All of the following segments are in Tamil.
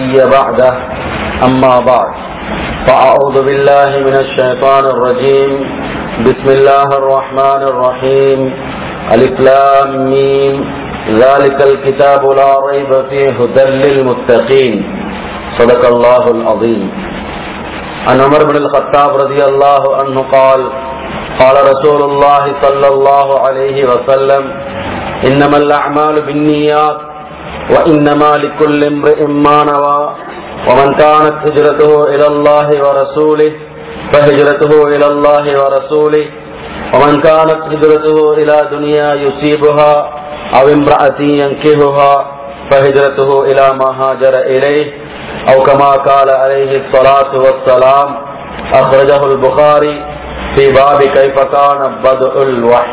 نبي بعده أما بعد فأعوذ بالله من الشيطان الرجيم بسم الله الرحمن الرحيم ألف لام ميم ذلك الكتاب لا ريب فيه هدى للمتقين صدق الله العظيم عن عمر بن الخطاب رضي الله عنه قال قال رسول الله صلى الله عليه وسلم إنما الأعمال بالنيات وإنما لكل امرئ ما نوى ومن كانت هجرته إلى الله ورسوله فهجرته إلى الله ورسوله ومن كانت هجرته إلى دنيا يصيبها أو امرأة ينكهها فهجرته إلى ما هاجر إليه أو كما قال عليه الصلاة والسلام أخرجه البخاري في باب كيف كان بدء الوحي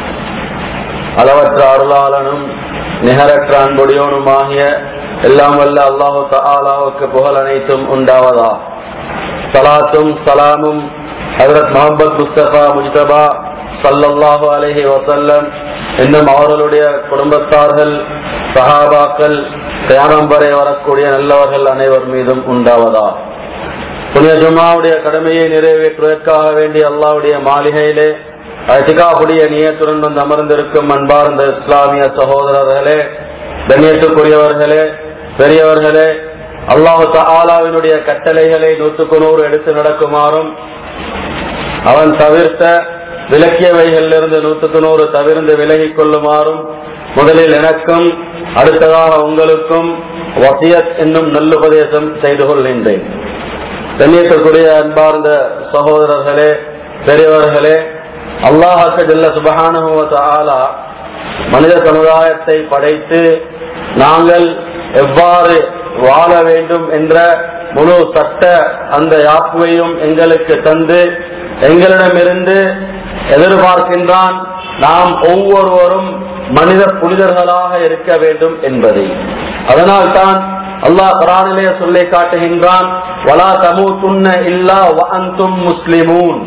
அளவற்ற அருளாளனும் நிகரற்ற அன்புடையோனுமாகிய எல்லாம் வல்ல அல்லாஹு தாலாவுக்கு புகழ் அனைத்தும் உண்டாவதா சலாத்தும் சலாமும் ஹசரத் முகமது முஸ்தபா முஜ்தபா சல்லல்லாஹு அலஹி வசல்லம் இன்னும் அவர்களுடைய குடும்பத்தார்கள் சஹாபாக்கள் தியானம் வரை வரக்கூடிய நல்லவர்கள் அனைவர் மீதும் உண்டாவதா புனித ஜுமாவுடைய கடமையை நிறைவேற்றுவதற்காக வேண்டிய அல்லாவுடைய மாளிகையிலே அதிகாவுடைய நியத்துடன் வந்து அமர்ந்திருக்கும் அன்பார்ந்த இஸ்லாமிய சகோதரர்களே கண்ணியத்துக்குரியவர்களே பெரியவர்களே அல்லாஹு ஆலாவினுடைய கட்டளைகளை நூற்றுக்கு நூறு எடுத்து நடக்குமாறும் அவன் தவிர்த்த விலக்கியவைகளிலிருந்து நூற்றுக்கு நூறு தவிர்ந்து விலகிக் கொள்ளுமாறும் முதலில் எனக்கும் அடுத்ததாக உங்களுக்கும் வசியத் என்னும் நல்லுபதேசம் செய்து கொள்கின்றேன் கண்ணியத்திற்குரிய அன்பார்ந்த சகோதரர்களே பெரியவர்களே அல்லாஹாக்கு ஜல்ல சுபகானுவத்த ஆலா மனித சமுதாயத்தை படைத்து நாங்கள் எவ்வாறு வாழ வேண்டும் என்ற முழு சட்ட அந்த யாப்புவையும் எங்களுக்கு தந்து எங்களிடமிருந்து எதிர்பார்க்கின்றான் நாம் ஒவ்வொருவரும் மனித புனிதர்களாக இருக்க வேண்டும் என்பதை அதனால் தான் அல்லாஹ் குரானிலே சொல்லி காட்டுகின்றான் வலா தமு துண்ண இல்லா வஅந்தும் முஸ்லிமூன்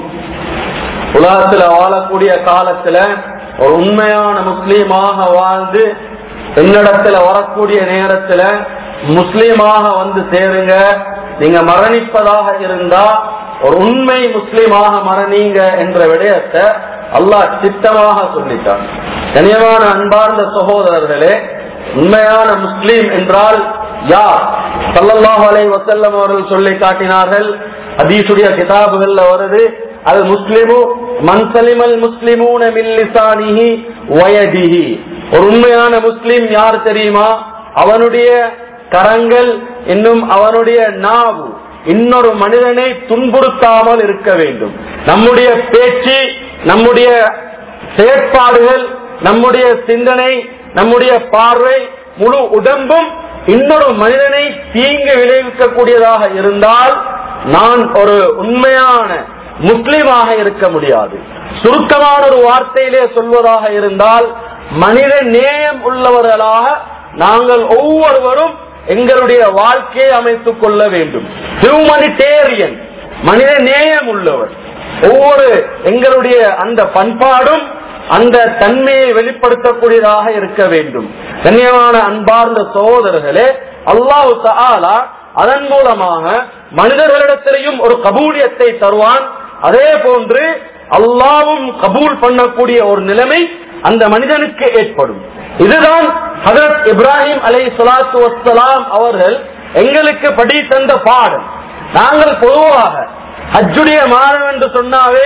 உலகத்துல வாழக்கூடிய காலத்துல ஒரு உண்மையான முஸ்லீமாக வாழ்ந்து என்னிடத்துல வரக்கூடிய நேரத்துல முஸ்லீமாக வந்து சேருங்க நீங்க மரணிப்பதாக இருந்தா ஒரு உண்மை முஸ்லீமாக மரணீங்க என்ற விடயத்தை அல்லாஹ் சித்தமாக சொல்லிட்டான் கனியமான அன்பார்ந்த சகோதரர்களே உண்மையான முஸ்லீம் என்றால் யார் சல்லல்லாஹு அலை வசல்லம் அவர்கள் சொல்லி காட்டினார்கள் அதீசுடைய கிதாபுகள்ல வருது அது முஸ்லிமு மன்சலிமல் முஸ்லிமூன மில்லிசானிஹி வயதிஹி ஒரு உண்மையான முஸ்லிம் யார் தெரியுமா அவனுடைய கரங்கள் இன்னும் அவனுடைய நாவு இன்னொரு மனிதனை துன்புறுத்தாமல் இருக்க வேண்டும் நம்முடைய பேச்சு நம்முடைய செயற்பாடுகள் நம்முடைய சிந்தனை நம்முடைய பார்வை முழு உடம்பும் இன்னொரு மனிதனை தீங்கு விளைவிக்கக்கூடியதாக இருந்தால் நான் ஒரு உண்மையான முஸ்லிமாக இருக்க முடியாது சுருக்கமான ஒரு வார்த்தையிலே சொல்வதாக இருந்தால் மனித நேயம் உள்ளவர்களாக நாங்கள் ஒவ்வொருவரும் எங்களுடைய வாழ்க்கையை அமைத்துக் கொள்ள வேண்டும் ஹியூமனிடேரியன் மனித நேயம் உள்ளவர் ஒவ்வொரு எங்களுடைய அந்த பண்பாடும் அந்த தன்மையை வெளிப்படுத்தக்கூடியதாக இருக்க வேண்டும் கண்ணியமான அன்பார்ந்த சகோதரர்களே அல்லாஹு தாலா அதன் மூலமாக மனிதர்களிடத்திலையும் ஒரு கபூலியத்தை தருவான் அதே போன்று அல்லாவும் கபூல் பண்ணக்கூடிய ஒரு நிலைமை அந்த மனிதனுக்கு ஏற்படும் இதுதான் ஹசரத் இப்ராஹிம் அலை சலாத்து வசலாம் அவர்கள் எங்களுக்கு படி தந்த பாடம் நாங்கள் பொதுவாக ஹஜ்ஜுடைய மாதம் என்று சொன்னாவே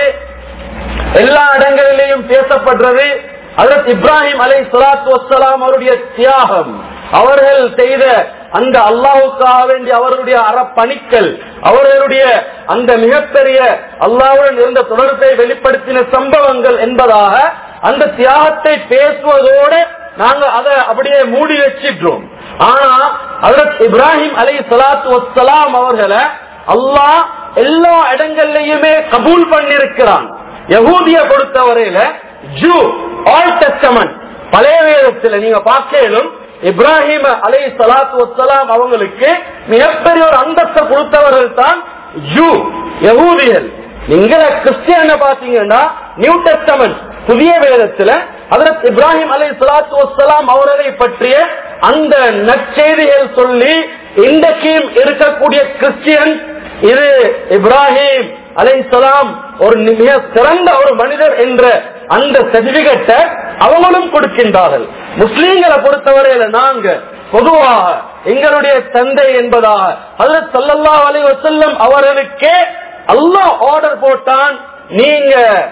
எல்லா இடங்களிலேயும் பேசப்படுறது ஹசரத் இப்ராஹிம் அலை சலாத்து வசலாம் அவருடைய தியாகம் அவர்கள் செய்த அந்த அல்லாவுக்காக வேண்டிய அவர்களுடைய அறப்பணிக்கள் அவர்களுடைய அந்த மிகப்பெரிய அல்லாவுடன் இருந்த தொடர்பை வெளிப்படுத்தின சம்பவங்கள் என்பதாக அந்த தியாகத்தை பேசுவதோடு நாங்க அதை அப்படியே மூடி வச்சிட்டோம் ஆனா அதற்கு இப்ராஹிம் அலை சலாத்து வசலாம் அவர்களை அல்லாஹ் எல்லா இடங்கள்லயுமே கபூல் பண்ணிருக்கிறான் யகூதிய பொறுத்தவரையில ஜூ ஆல் டெஸ்டமன் பழைய வேதத்துல நீங்க பார்க்கலும் இப்ராஹிம் அலை சலாத்து வசலாம் அவங்களுக்கு மிகப்பெரிய ஒரு அந்தஸ்தை கொடுத்தவர்கள் தான் ஜூ யகூதிகள் நீங்க கிறிஸ்டியன பாத்தீங்கன்னா நியூ டெஸ்டமெண்ட் புதிய வேதத்துல அதற்கு இப்ராஹிம் அலை சலாத்து வசலாம் அவர்களை பற்றிய அந்த நற்செய்திகள் சொல்லி இன்றைக்கும் இருக்கக்கூடிய கிறிஸ்டியன் இது இப்ராஹிம் அலைசலாம் ஒரு மிக சிறந்த ஒரு மனிதர் என்ற அந்த சர்டிபிகேட்டை அவங்களும் கொடுக்கின்றார்கள் முஸ்லீம்களை பொறுத்தவரையில நாங்க பொதுவாக எங்களுடைய தந்தை என்பதாக அதுல சல்லல்லா அலி வசல்லம் அவர்களுக்கே அல்லாஹ் ஆர்டர் போட்டான் நீங்க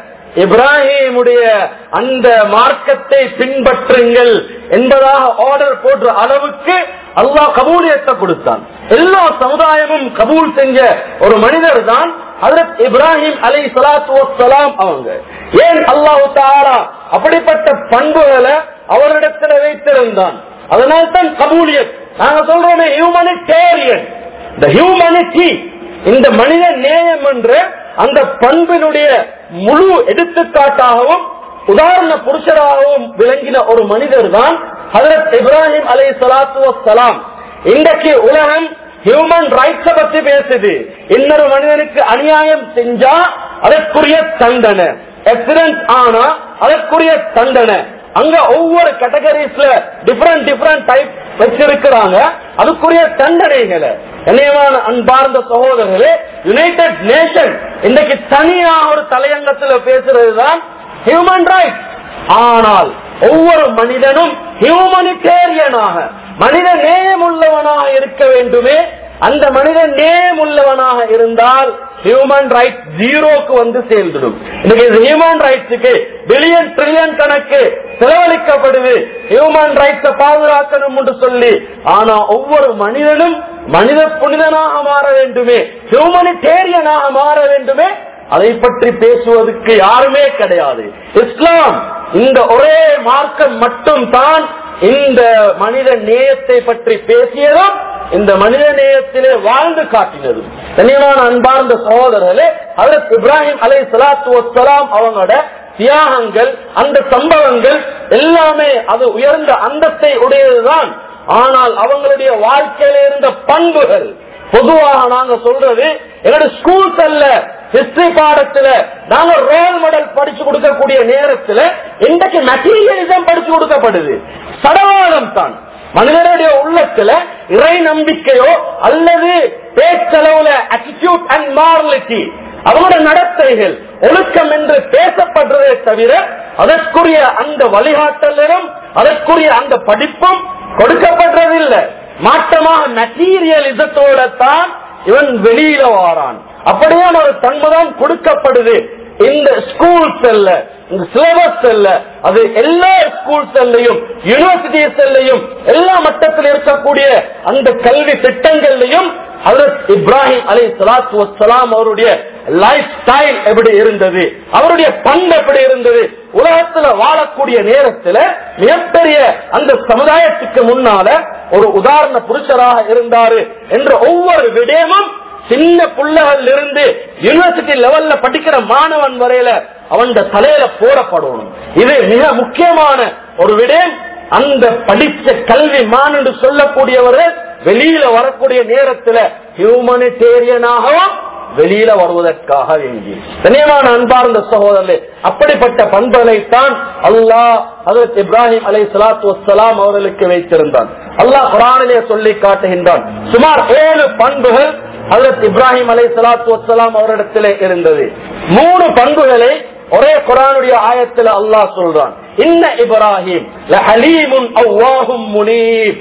இப்ராஹிமுடைய அந்த மார்க்கத்தை பின்பற்றுங்கள் என்பதாக ஆர்டர் போடுற அளவுக்கு அல்லாஹ் கபூலியத்தை கொடுத்தான் எல்லா சமுதாயமும் கபூல் செஞ்ச ஒரு மனிதர் தான் ஹதரத் இப்ராஹிம் அலை சலாத்து வலாம் அவங்க ஏன் அல்லாஹு தாரா அப்படிப்பட்ட பண்புகளை அவரிடத்துல வைத்திருந்தான் அதனால்தான் கபூலியத் நாங்க சொல்றோமே ஹியூமனிடேரியன் இந்த ஹியூமனிட்டி இந்த மனித நேயம் என்ற அந்த பண்பினுடைய முழு எடுத்துக்காட்டாகவும் உதாரண புருஷராகவும் விளங்கின ஒரு மனிதர் தான் ஹதரத் இப்ராஹிம் அலை சலாத்து வலாம் இன்றைக்கு உலகம் ஹியூமன் ரைட்ஸ பத்தி பேசுது இன்னொரு மனிதனுக்கு அநியாயம் செஞ்சா அதற்குரிய தண்டனை ஆக்சிடென்ட் ஆனா அதற்குரிய தண்டனை அங்க ஒவ்வொரு கேட்டகரிஸ்ல டிஃபரெண்ட் டிஃபரெண்ட் டைப் வச்சிருக்கிறாங்க அதுக்குரிய தண்டனைகளை கண்ணியமான அன்பார்ந்த சகோதரர்களே யுனைடெட் நேஷன் இன்னைக்கு தனியா ஒரு தலையங்கத்துல பேசுறதுதான் ஹியூமன் ரைட்ஸ் ஆனால் ஒவ்வொரு மனிதனும் ஹியூமனிடேரியனாக மனித நேயமுள்ளவனாக இருக்க வேண்டுமே அந்த மனித நேயமுள்ளவனாக இருந்தால் ஹியூமன் ரைட் ஜீரோக்கு வந்து சேர்ந்துடும் இன்னைக்கு ஹியூமன் ரைட்ஸுக்கு பில்லியன் ட்ரில்லியன் கணக்கு செலவழிக்கப்படுது ஹியூமன் ரைட்ஸை பாதுகாக்கணும் என்று சொல்லி ஆனா ஒவ்வொரு மனிதனும் மனித புனிதனாக மாற வேண்டுமே ஹியூமனிடேரியனாக மாற வேண்டுமே அதை பற்றி பேசுவதற்கு யாருமே கிடையாது இஸ்லாம் இந்த ஒரே மார்க்கம் மட்டும் தான் இந்த மனித நேயத்தை பற்றி பேசியதும் இந்த மனித நேயத்திலே வாழ்ந்து காட்டினதும் கண்ணியமான அன்பார்ந்த சகோதரர்களே அதற்கு இப்ராஹிம் அலை சலாத்து வலாம் அவங்களோட தியாகங்கள் அந்த சம்பவங்கள் எல்லாமே அது உயர்ந்த அந்தத்தை உடையதுதான் ஆனால் அவங்களுடைய வாழ்க்கையில இருந்த பண்புகள் பொதுவாக நாங்க சொல்றது என்னோட ஸ்கூல்ஸ் அல்ல ஹிஸ்டரி பாடத்துல நாங்க ரோல் மாடல் படிச்சு கொடுக்கக்கூடிய நேரத்துல இன்றைக்கு மெட்டீரியலிசம் படிச்சு கொடுக்கப்படுது சடவாதம் தான் மனிதனுடைய உள்ளத்துல இறை நம்பிக்கையோ அல்லது பேச்சளவுல அட்டிடியூட் அண்ட் மாரலிட்டி அவங்களோட நடத்தைகள் ஒழுக்கம் என்று பேசப்படுறதே தவிர அதற்குரிய அந்த வழிகாட்டலும் அதற்குரிய அந்த படிப்பும் கொடுக்கப்படுறதில்லை மாற்றமாக மெட்டீரியலிசத்தோட தான் இவன் வெளியில வாரான் அப்படியே ஒரு தன்மைதான் கொடுக்கப்படுது இந்த ஸ்கூல் செல்ல இந்த சிலபஸ் செல்ல அது எல்லா ஸ்கூல் செல்லையும் யூனிவர்சிட்டி செல்லையும் எல்லா மட்டத்தில் இருக்கக்கூடிய அந்த கல்வி திட்டங்கள்லையும் ஹதரத் இப்ராஹிம் அலி சலாத்து வலாம் அவருடைய லைஃப் ஸ்டைல் எப்படி இருந்தது அவருடைய பண்பு எப்படி இருந்தது உலகத்துல வாழக்கூடிய நேரத்துல மிகப்பெரிய அந்த சமுதாயத்துக்கு முன்னால ஒரு உதாரண புருஷராக இருந்தாரு என்ற ஒவ்வொரு விடயமும் சின்ன புள்ளகள் இருந்து யூனிவர்சிட்டி லெவல்ல படிக்கிற மாணவன் வரையில அவன் தலையில போடப்படணும் இது மிக முக்கியமான ஒரு விடயம் அந்த படிச்ச கல்வி மான் என்று சொல்லக்கூடியவர்கள் வெளியில வரக்கூடிய நேரத்துல ஹியூமனிடேரியனாகவும் வெளியில வருவதற்காக வேண்டி கண்ணியமான அன்பார்ந்த சகோதரர்களே அப்படிப்பட்ட பண்புகளைத்தான் அல்லாஹ் அதற்கு இப்ராஹிம் அலை சலாத்து வலாம் அவர்களுக்கு வைத்திருந்தான் அல்லாஹ் குரானிலே சொல்லி காட்டுகின்றான் சுமார் ஏழு பண்புகள் அதற்கு இப்ராஹிம் அலை சலாத்து வலாம் அவரிடத்திலே இருந்தது மூணு பண்புகளை ஒரே குரானுடைய ஆயத்தில் அல்லாஹ் சொல்றான் இன்ன இப்ராஹிம் லஹலீமுன் அவ்வாஹும் முனீப்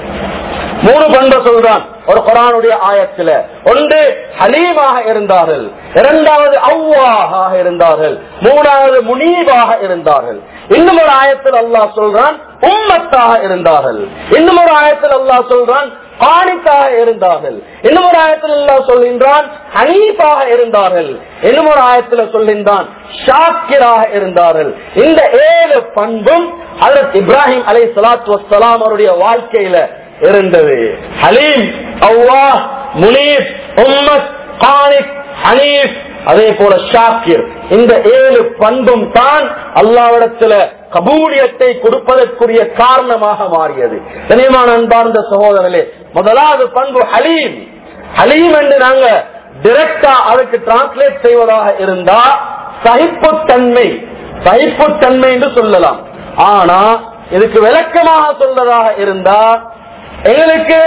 மூணு பண்பை சொல்றான் ஒரு குரானுடைய ஆயத்துல ஒன்று ஹலீமாக இருந்தார்கள் இரண்டாவது அவ்வாக இருந்தார்கள் மூணாவது முனீபாக இருந்தார்கள் இன்னும் ஒரு ஆயத்தில் அல்லாஹ் சொல்றான் உம்மத்தாக இருந்தார்கள் இன்னும் ஒரு ஆயத்தில் அல்லாஹ் சொல்றான் காணிக்காக இருந்தார்கள் இன்னும் ஒரு ஆயத்தில் அல்லாஹ் சொல்கின்றான் ஹனீஃபாக இருந்தார்கள் இன்னும் ஒரு ஆயத்தில் சொல்கின்றான் ஷாக்கிராக இருந்தார்கள் இந்த ஏழு பண்பும் அதற்கு இப்ராஹிம் அலை சலாத்து வலாம் அவருடைய வாழ்க்கையில இருந்தது ஹலீம் அவ்வா முனீப் உம்மத் கானிக் ஹனீப் அதே போல ஷாக்கிர் இந்த ஏழு பண்பும் தான் அல்லாவிடத்துல கபூலியத்தை கொடுப்பதற்குரிய காரணமாக மாறியது கனியமான அன்பார்ந்த சகோதரர்களே முதலாவது பண்பு ஹலீம் ஹலீம் என்று நாங்க டிரெக்டா அதுக்கு டிரான்ஸ்லேட் செய்வதாக இருந்தா சகிப்புத்தன்மை சகிப்புத்தன்மை என்று சொல்லலாம் ஆனா இதுக்கு விளக்கமாக சொல்றதாக இருந்தா எங்களுக்கு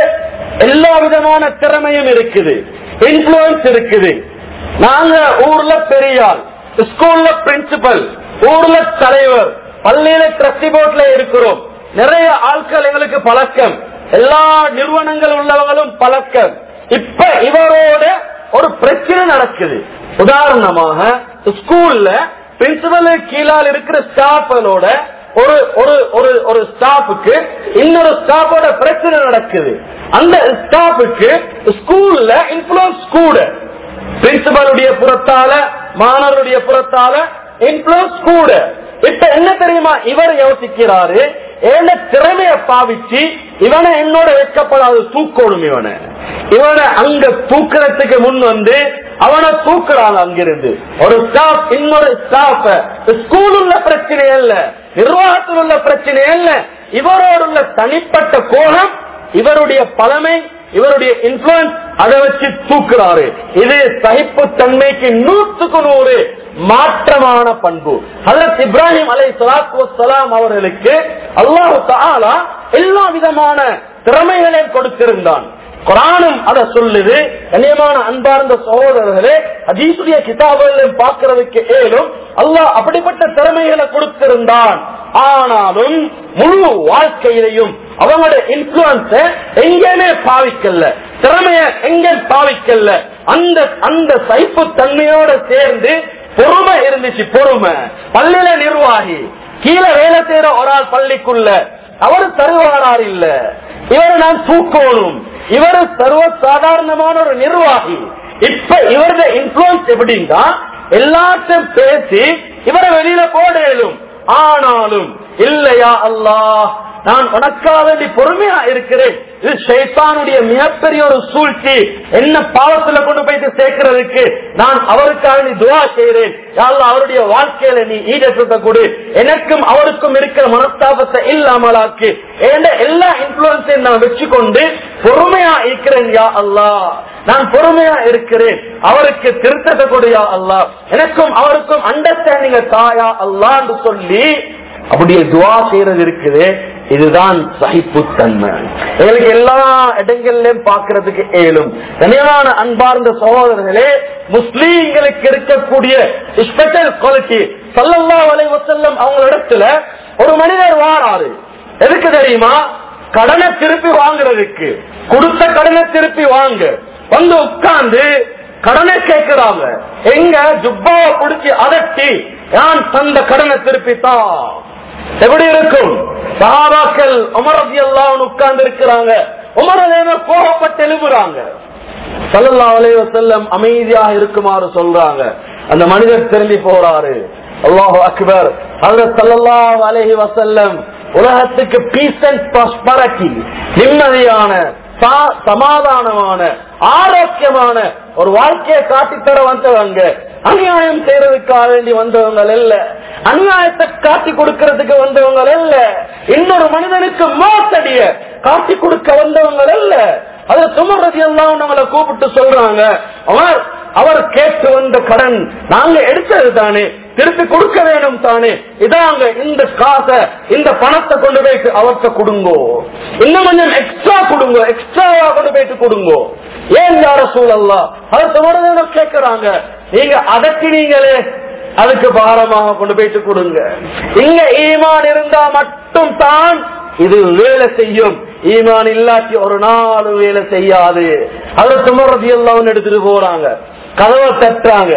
எல்லா விதமான திறமையும் இருக்குது இன்ஃபுளுன்ஸ் இருக்குது நாங்க ஊர்ல பெரியாள் ஸ்கூல்ல பிரின்சிபல் ஊர்ல தலைவர் பள்ளியில ட்ரஸ்டி போர்ட்ல இருக்கிறோம் நிறைய ஆட்கள் எங்களுக்கு பழக்கம் எல்லா நிறுவனங்கள் உள்ளவங்களும் பழக்கம் இப்ப இவரோட ஒரு பிரச்சனை நடக்குது உதாரணமாக ஸ்கூல்ல பிரின்சிபல் கீழால் இருக்கிற ஸ்டாஃப்களோட ஒரு ஒரு ஒரு ஒரு ஸ்டாஃபுக்கு இன்னொரு ஸ்டாஃபோட பிரச்சனை நடக்குது அந்த ஸ்டாஃபுக்கு ஸ்கூல்ல இன்ஃபுளுன்ஸ் கூட பிரின்சிபலுடைய புறத்தால மாணவருடைய புறத்தால இன்ஃபுளுன்ஸ் கூட இப்ப என்ன தெரியுமா இவர் யோசிக்கிறாரு ஏன திறமைய பாவிச்சு இவனை என்னோட வைக்கப்படாது தூக்கணும் இவனை இவனை அங்க தூக்குறதுக்கு முன் வந்து அவனை தூக்குறாங்க அங்கிருந்து ஒரு ஸ்டாஃப் இன்னொரு ஸ்டாஃப் ஸ்கூல் உள்ள பிரச்சனை அல்ல நிர்வாகத்தில் உள்ள பிரச்சனை அல்ல இவரோடு உள்ள தனிப்பட்ட கோணம் இவருடைய பழமை இவருடைய இன்ஃபுளுன்ஸ் அதை வச்சு தூக்குறாரு இது சகிப்பு தன்மைக்கு நூற்றுக்கு நூறு மாற்றமான பண்பு ஹதரத் இப்ராஹிம் அலை சலாத்து வலாம் அவர்களுக்கு அல்லாஹு தாலா எல்லா விதமான திறமைகளையும் கொடுத்திருந்தான் குரானும் அதை சொல்லுது கண்ணியமான அன்பார்ந்த சகோதரர்களே அதீசுடைய கிதாபுகளையும் பார்க்கறதுக்கு ஏலும் அல்லாஹ் அப்படிப்பட்ட திறமைகளை கொடுத்திருந்தான் ஆனாலும் முழு வாழ்க்கையிலையும் அவங்களுடைய இன்ஃபுளுன்ஸ எங்கேயுமே பாவிக்கல திறமைய எங்க பாவிக்கல அந்த அந்த சைப்பு தன்மையோட சேர்ந்து பொறுமை இருந்துச்சு பொறுமை பள்ளியில நிர்வாகி கீழே வேலை செய்யற ஒரு ஆள் பள்ளிக்குள்ள அவர் தருவாரார் இல்ல இவரை நான் தூக்கணும் இவர் சர்வ சாதாரணமான ஒரு நிர்வாகி இப்ப இவரது இன்ஃபுளுன்ஸ் எப்படின்னா எல்லாத்தையும் பேசி இவரை வெளியில போடலும் ஆனாலும் இல்லையா அல்லாஹ் நான் உனக்காக வேண்டி பொறுமையா இருக்கிறேன் இது ஷைத்தானுடைய மிகப்பெரிய ஒரு சூழ்ச்சி என்ன பாவத்துல கொண்டு போயிட்டு சேர்க்கிறதுக்கு நான் அவருக்காக நீ துவா செய்கிறேன் யாழ்லா அவருடைய வாழ்க்கையில நீ ஈடேற்றத்தை கொடு எனக்கும் அவருக்கும் இருக்கிற மனஸ்தாபத்தை இல்லாமலாக்கு என்ற எல்லா இன்ஃபுளுன்ஸையும் நான் வச்சுக்கொண்டு பொறுமையா இருக்கிறேன் யா அல்லாஹ் நான் பொறுமையா இருக்கிறேன் அவருக்கு திருத்தத்தை கொடுயா அல்லாஹ் எனக்கும் அவருக்கும் அண்டர்ஸ்டாண்டிங்க தாயா அல்லான்னு சொல்லி அப்படியே துவா செய்யறது இருக்குது இதுதான் சகிப்புத்தன்மை எங்களுக்கு எல்லா இடங்கள்லயும் பாக்குறதுக்கு ஏழும் தனியான அன்பார்ந்த சகோதரர்களே முஸ்லீம்களுக்கு இருக்கக்கூடிய ஸ்பெஷல் குவாலிட்டி சல்லல்லா வலைவசல்லம் அவங்க இடத்துல ஒரு மனிதர் வாராரு எதுக்கு தெரியுமா கடனை திருப்பி வாங்குறதுக்கு கொடுத்த கடனை திருப்பி வாங்க வந்து உட்கார்ந்து கடனை கேட்கிறாங்க எங்க ஜுப்பாவை பிடிச்சி அதட்டி நான் தந்த கடனை திருப்பி தான் எப்படி இருக்கும் சஹாபாக்கள் உமரதி எல்லாம் உட்கார்ந்து இருக்கிறாங்க உமரதேவ கோபப்பட்டு எழுப்புறாங்க சல்லல்லா அலைஹி வஸல்லம் அமைதியாக இருக்குமாறு சொல்றாங்க அந்த மனிதர் திரும்பி போறாரு அல்லாஹு அக்பர் ஹஜ்ரத் ஸல்லல்லாஹு அலைஹி வஸல்லம் உலகத்துக்கு பீஸ் அண்ட் ப்ராஸ்பரிட்டி நிம்மதியான சா- சமாதானமான ஆரோக்கியமான ஒரு வாழ்க்கையை காட்டித்தர வந்தவங்க அநியாயம் செய்யறதுக்காக வேண்டி வந்தவங்க இல்ல அநியாயத்தை காட்டி கொடுக்கறதுக்கு வந்தவங்க இல்ல இன்னொரு மனிதனுக்கு மோசடிய காட்டி கொடுக்க வந்தவங்க இல்ல அது சுமரதி எல்லாம் நம்மளை கூப்பிட்டு சொல்றாங்க அவர் அவர் கேட்டு வந்த கடன் நாங்க எடுத்தது தானே திருப்பி கொடுக்க வேணும் தானே இதாங்க இந்த காசை இந்த பணத்தை கொண்டு போயிட்டு அவர்கிட்ட கொடுங்கோ இன்னும் கொஞ்சம் எக்ஸ்ட்ரா கொடுங்க எக்ஸ்ட்ராவா கொண்டு போயிட்டு கொடுங்கோ ஏன் யார சூழல்லா அது சுமரதேவ கேட்கிறாங்க நீங்க அதட்டினீங்களே அதுக்கு பாரமாக கொண்டு போயிட்டு கொடுங்க இங்க ஈமான் இருந்தா மட்டும் தான் இது வேலை செய்யும் ஈமான் இல்லாட்டி ஒரு நாள் வேலை செய்யாது அது சுமரதி எல்லாம் எடுத்துட்டு போறாங்க கதவை தட்டுறாங்க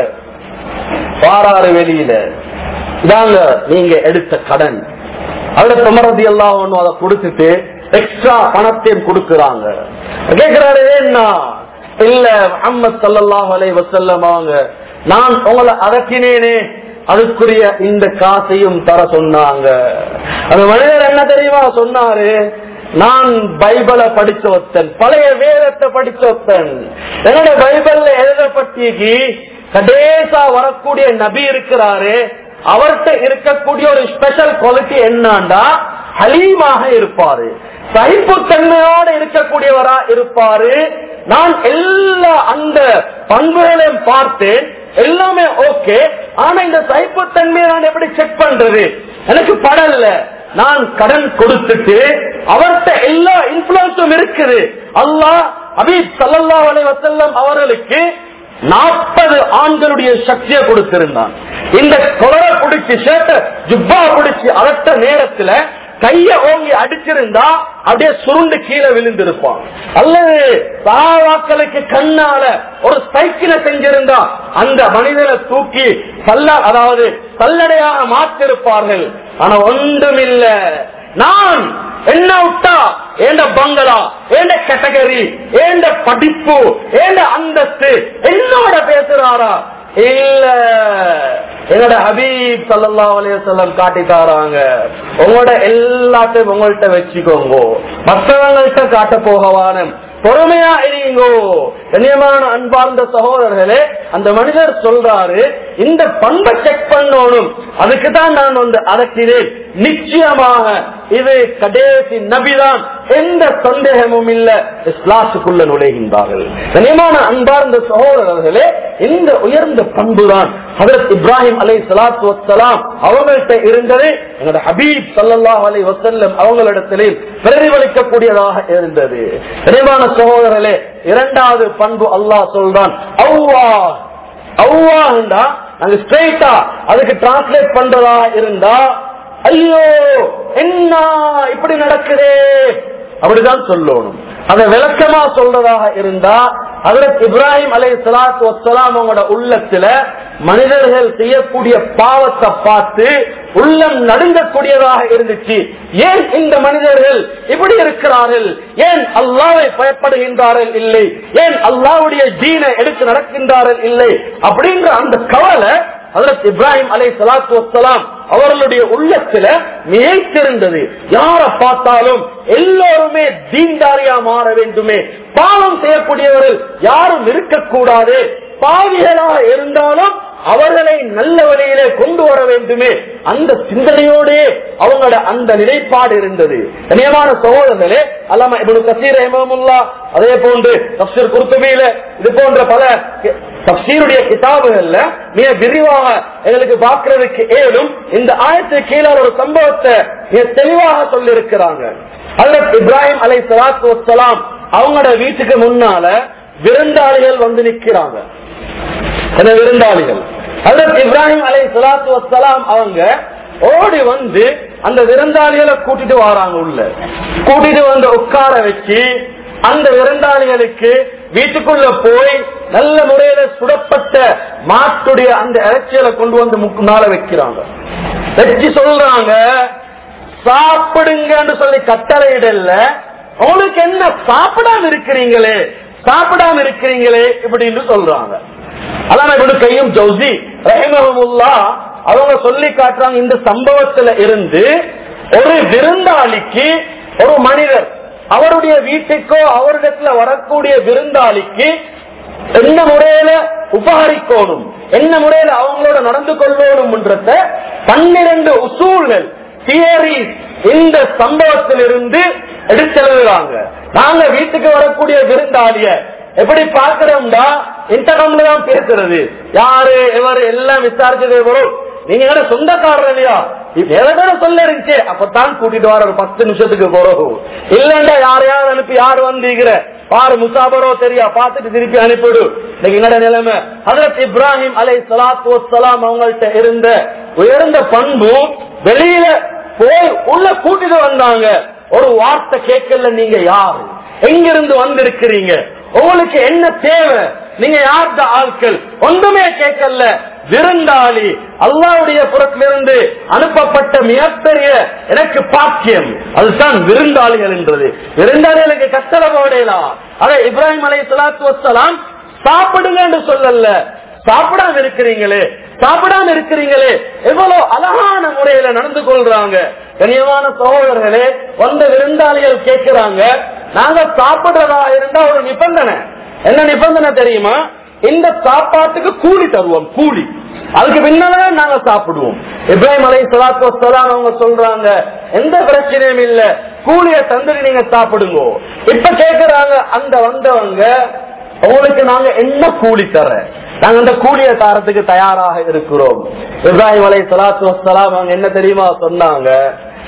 பாராறு வெளியில இதாங்க நீங்க எடுத்த கடன் அதுல சுமரதி எல்லாம் ஒண்ணும் அதை கொடுத்துட்டு எக்ஸ்ட்ரா பணத்தையும் கொடுக்கறாங்க கேக்குறாரு என்ன இல்ல முகமது சல்லல்லாஹு அலைஹி வஸல்லம் அவங்க நான் உங்களை அதட்டினேனே அதுக்குரிய இந்த காசையும் தர சொன்னாங்க அந்த மனிதர் என்ன தெரியுமா சொன்னாரு நான் பைபிளை படிச்ச ஒத்தன் பழைய வேதத்தை படிச்ச ஒத்தன் என்னோட பைபிள்ல எழுதப்பட்டிக்கு கடைசா வரக்கூடிய நபி இருக்கிறாரு அவர்கிட்ட இருக்கக்கூடிய ஒரு ஸ்பெஷல் குவாலிட்டி என்னண்டா ஹலீமாக இருப்பாரு சகிப்புத்தன்மையோட இருக்கக்கூடியவரா இருப்பாரு நான் எல்லா அந்த பண்புகளையும் பார்த்தேன் எல்லாமே ஓகே ஆனா இந்த சகிப்புத்தன்மையை நான் எப்படி செக் பண்றது எனக்கு படல நான் கடன் கொடுத்துட்டு அவர்கிட்ட எல்லா இன்ஃபுளுன்ஸும் இருக்குது அல்லாஹ் அபீப் சல்லல்லா அலைஹி வஸல்லம் அவர்களுக்கு நாற்பது ஆண்களுடைய சக்தியை கொடுத்திருந்தான் இந்த கொலரை பிடிச்சி ஷர்ட்ட ஜுப்பா பிடிச்சி அலட்ட நேரத்துல கைய ஓங்கி அடிச்சிருந்தா அப்படியே சுருண்டு கீழே விழுந்திருப்பான் அல்லது சாவாக்களுக்கு கண்ணால ஒரு சைக்கிளை செஞ்சிருந்தா அந்த மனிதனை தூக்கி சல்ல அதாவது சல்லடையாக மாற்றிருப்பார்கள் ஆனா ஒன்றுமில்ல நான் என்ன விட்டா ஏண்ட பங்களா ஏண்ட கேட்டகரி ஏண்ட படிப்பு ஏண்ட அந்தஸ்து என்னோட பேசுறாரா இல்ல என்னோட ஹபீப் சல்லா அலையம் காட்டி தாராங்க உங்களோட எல்லாத்தையும் உங்கள்கிட்ட வச்சுக்கோங்க மற்றவங்கள்ட்ட காட்ட போகவான பொறுமையா இருங்கோ கண்ணியமான அன்பார்ந்த சகோதரர்களே அந்த மனிதர் சொல்றாரு இந்த பண்பை செக் பண்ணணும் அதுக்கு தான் நான் வந்து அடக்கிறேன் நிச்சயமாக இது கடைசி நபிதான் எந்த சந்தேகமும் இல்ல இஸ்லாத்துக்குள்ள நுழைகின்றார்கள் கனியமான அன்பார்ந்த சகோதரர்களே இந்த உயர்ந்த பண்புதான் ஹதரத் இப்ராஹிம் அலை சலாத்து வசலாம் அவங்கள்ட்ட இருந்தது எங்களோட ஹபீப் சல்லல்லாஹ் அலை வசல்லம் அவங்களிடத்திலே பிரதிபலிக்கக்கூடியதாக இருந்தது கனியமான சகோதரர்களே இரண்டாவது பண்பு அல்லாஹ் சொல்றான் அவ்வா அவ்வாண்டா நாங்க ஸ்ட்ரைட்டா அதுக்கு டிரான்ஸ்லேட் பண்றதா இருந்தா ஐயோ என்ன இப்படி நடக்குதே அப்படிதான் சொல்லணும் அதை விளக்கமா சொல்றதாக இருந்தா அதற்கு இப்ராஹிம் அலை சலாத்து வசலாம் அவங்களோட உள்ளத்துல மனிதர்கள் செய்யக்கூடிய பாவத்தை பார்த்து உள்ளம் நடுங்கக்கூடியதாக இருந்துச்சு ஏன் இந்த மனிதர்கள் இப்படி இருக்கிறார்கள் ஏன் அல்லாவை பயப்படுகின்றார்கள் இல்லை ஏன் அல்லாவுடைய ஜீனை எடுத்து நடக்கின்றார்கள் இல்லை அப்படின்ற அந்த கவலை அதற்கு இப்ராஹிம் அலை சலாத்து வசலாம் அவர்களுடைய உள்ளத்துல மிகைத்திருந்தது யார பார்த்தாலும் எல்லோருமே தீண்டாரியா மாற வேண்டுமே பாவம் செய்யக்கூடியவர்கள் யாரும் இருக்கக்கூடாது பாவிகளாக இருந்தாலும் அவர்களை நல்ல வழியிலே கொண்டு வர வேண்டுமே அந்த சிந்தனையோடே அவங்களோட அந்த நிலைப்பாடு இருந்தது கனியமான சகோதரர்களே அல்லாம இப்படி கசீர் ரஹமுல்லா அதே போன்று தப்சீர் குருத்துபியில இது போன்ற பல தப்சீருடைய கிதாபுகள்ல மிக விரிவாக எங்களுக்கு பார்க்கறதுக்கு ஏழும் இந்த ஆயத்து கீழே ஒரு சம்பவத்தை மிக தெளிவாக சொல்லி இருக்கிறாங்க அதற்கு இப்ராஹிம் அலை சலாத்து வசலாம் அவங்களோட வீட்டுக்கு முன்னால விருந்தாளிகள் வந்து நிக்கிறாங்க அந்த விருந்தாளிகள் அதற்கு இப்ராஹிம் அலை சலாத்து வசலாம் அவங்க ஓடி வந்து அந்த விருந்தாளிகளை கூட்டிட்டு வராங்க உள்ள கூட்டிட்டு வந்து உட்கார வச்சு அந்த விருந்தாளிகளுக்கு வீட்டுக்குள்ள போய் நல்ல முறையில சுடப்பட்ட மாட்டுடைய அந்த இறைச்சியலை கொண்டு வந்து முன்னால வைக்கிறாங்க வச்சு சொல்றாங்க சாப்பிடுங்கன்னு சொல்லி கட்டளையிடல உங்களுக்கு என்ன சாப்பிடாம இருக்கிறீங்களே சாப்பிடாம இருக்கிறீங்களே இப்படின்னு சொல்றாங்க அதான் இப்படி கையும் ஜவுசி ரஹிமஹமுல்லா அவங்க சொல்லி காட்டுறாங்க இந்த சம்பவத்துல இருந்து ஒரு விருந்தாளிக்கு ஒரு மனிதர் அவருடைய வீட்டுக்கோ அவரிடத்துல வரக்கூடிய விருந்தாளிக்கு என்ன முறையில உபகரிக்கணும் என்ன முறையில அவங்களோட நடந்து கொள்ளணும்ன்றத பன்னிரண்டு உசூல்கள் தியரி இந்த சம்பவத்திலிருந்து எடுத்தெழுதுறாங்க நாங்க வீட்டுக்கு வரக்கூடிய விருந்தாளிய எப்படி பாக்குறோம்டா இன்டர்நம்ல தான் பேசுறது யாரு எவர் எல்லாம் விசாரிச்சது வரும் நீங்க என்ன சொந்தக்காரர் இல்லையா எவ்வளவு சொல்ல இருந்துச்சு அப்பதான் கூட்டிட்டு வர ஒரு பத்து நிமிஷத்துக்கு போறோம் இல்லண்டா யாரையாவது அனுப்பி யார் வந்தீங்கிற பாரு முசாபரோ தெரியா பார்த்துட்டு திருப்பி அனுப்பிடு இன்னைக்கு என்னோட நிலைமை அதற்கு இப்ராஹிம் அலை சலாத்து வசலாம் அவங்கள்ட்ட இருந்த உயர்ந்த பண்பு வெளியில போய் உள்ள கூட்டிட்டு வந்தாங்க ஒரு வார்த்தை கேட்கல நீங்க யாரு எங்கிருந்து வந்திருக்கிறீங்க உங்களுக்கு என்ன தேவை நீங்க யார்த ஆட்கள் ஒன்றுமே கேட்கல விருந்தாளி அல்லாவுடைய புறத்திலிருந்து அனுப்பப்பட்ட மிகப்பெரிய எனக்கு பாக்கியம் அதுதான் விருந்தாளிகள் என்றது விருந்தாளிகளுக்கு கட்டளை போடலாம் அதை இப்ராஹிம் அலை சலாத்து வசலாம் சாப்பிடுங்க என்று சொல்லல சாப்பிடாம இருக்கிறீங்களே சாப்பிடாம இருக்கிறீங்களே எவ்வளவு அழகான முறையில நடந்து கொள்றாங்க கனியமான சகோதரர்களே வந்த விருந்தாளிகள் கேட்கிறாங்க நாங்க சாப்பிடுறதா இருந்தா ஒரு நிபந்தனை என்ன நிபந்தனை தெரியுமா இந்த சாப்பாட்டுக்கு கூலி தருவோம் கூலி அதுக்கு பின்னால்தான் நாங்க சாப்பிடுவோம் இப்ராஹிம் அலை சலாத்து வசலாம் அவங்க சொல்றாங்க எந்த பிரச்சனையும் இல்ல கூலிய தந்துட்டு நீங்க சாப்பிடுங்க இப்ப கேக்குறாங்க அந்த வந்தவங்க உங்களுக்கு நாங்க என்ன கூலி தர நாங்க அந்த கூலிய தாரத்துக்கு தயாராக இருக்கிறோம் இப்ராஹிம் அலை சலாத்து வசலாம் அவங்க என்ன தெரியுமா சொன்னாங்க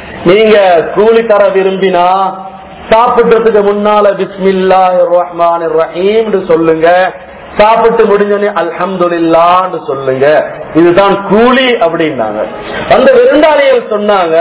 நீங்க கூலி தர விரும்பினா சாப்பிடுறதுக்கு முன்னால பிஸ்மில்லா ரஹ்மான் ரஹீம் சொல்லுங்க சாப்பிட்டு முடிஞ்சோடனே அல்ஹம்துலில்லான்னு சொல்லுங்க இதுதான் கூலி அப்படின்னாங்க அந்த விருந்தாளிகள் சொன்னாங்க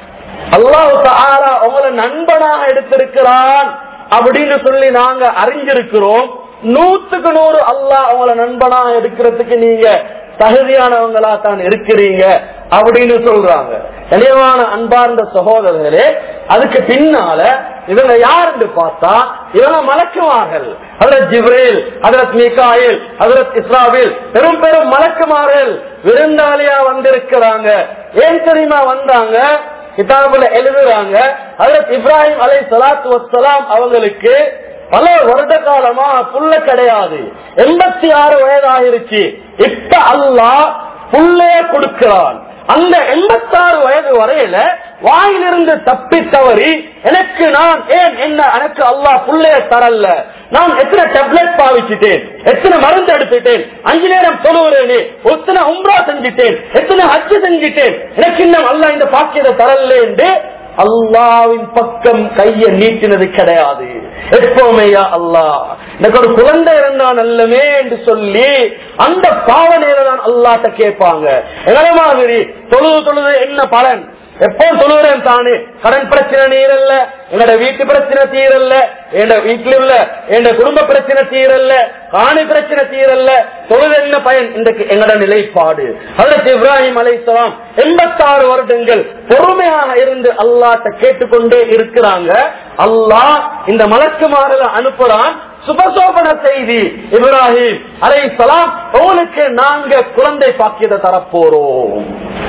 அல்லாஹ் தஆலா உங்களை நண்பனாக எடுத்திருக்கிறான் அப்படின்னு சொல்லி நாங்க அறிஞ்சிருக்கிறோம் நூத்துக்கு நூறு அல்லாஹ் அவங்கள நண்பனாக எடுக்கிறதுக்கு நீங்க தகுதியானவங்களா தான் இருக்கிறீங்க அப்படின்னு சொல்றாங்க கனியமான அன்பார்ந்த சகோதரர்களே அதுக்கு பின்னால இவங்க யாருன்னு பார்த்தா இவங்க மலக்குமார்கள் அதரத் ஜிப்ரேல் அதரத் மீகாயில் அதரத் இஸ்ராவில் பெரும் பெரும் மலக்குமார்கள் விருந்தாளியா வந்திருக்கிறாங்க ஏன் தெரியுமா வந்தாங்க கிதாபுல எழுதுறாங்க அதரத் இப்ராஹிம் அலை சலாத்து வசலாம் அவங்களுக்கு பல வருட காலமா புல்ல கிடையாது எண்பத்தி ஆறு வயதாயிருச்சு இப்ப அல்லாஹ் புல்லே கொடுக்கிறான் அந்த எண்பத்தாறு வயது வரையில வாயிலிருந்து தப்பி தவறி எனக்கு நான் ஏன் என்ன எனக்கு அல்லாஹ் புள்ளைய தரல நான் எத்தனை டேப்லெட் பாவிச்சுட்டேன் எத்தனை மருந்து எடுத்துட்டேன் அஞ்சு நேரம் தொழுவுறேனே எத்தனை உம்ரா செஞ்சுட்டேன் எத்தனை ஹஜ்ஜு செஞ்சுட்டேன் எனக்கு இன்னும் அல்லாஹ் இந்த பாக்கியத்தை தரல என்று அல்லாவின் பக்கம் கைய நீட்டினது கிடையாது எப்பவுமேயா அல்லாஹ் எனக்கு ஒரு குழந்தை இருந்தா நல்லமே என்று சொல்லி அந்த பாவனையில தான் அல்லாட்ட கேட்பாங்க எங்களை மாதிரி தொழுது தொழுது என்ன பலன் எப்போ தொழுகிறேன் தானே கடன் பிரச்சனை நீரல்ல என்னோட வீட்டு பிரச்சனை தீரல்ல என் வீட்டுல உள்ள என் குடும்ப பிரச்சனை தீரல்ல காணி பிரச்சனை தீரல்ல தொழுது என்ன பயன் இன்றைக்கு எங்களோட நிலைப்பாடு அதற்கு இப்ராஹிம் அலைசலாம் எண்பத்தாறு வருடங்கள் பொறுமையாக இருந்து அல்லாட்ட கேட்டுக்கொண்டே இருக்கிறாங்க அல்லாஹ் இந்த மலக்குமாரில் அனுப்புறான் சுபசோபன செய்தி இப்ராஹிம் அலை சலாம் உங்களுக்கு நாங்க குழந்தை பாக்கியத்தை தரப்போறோம்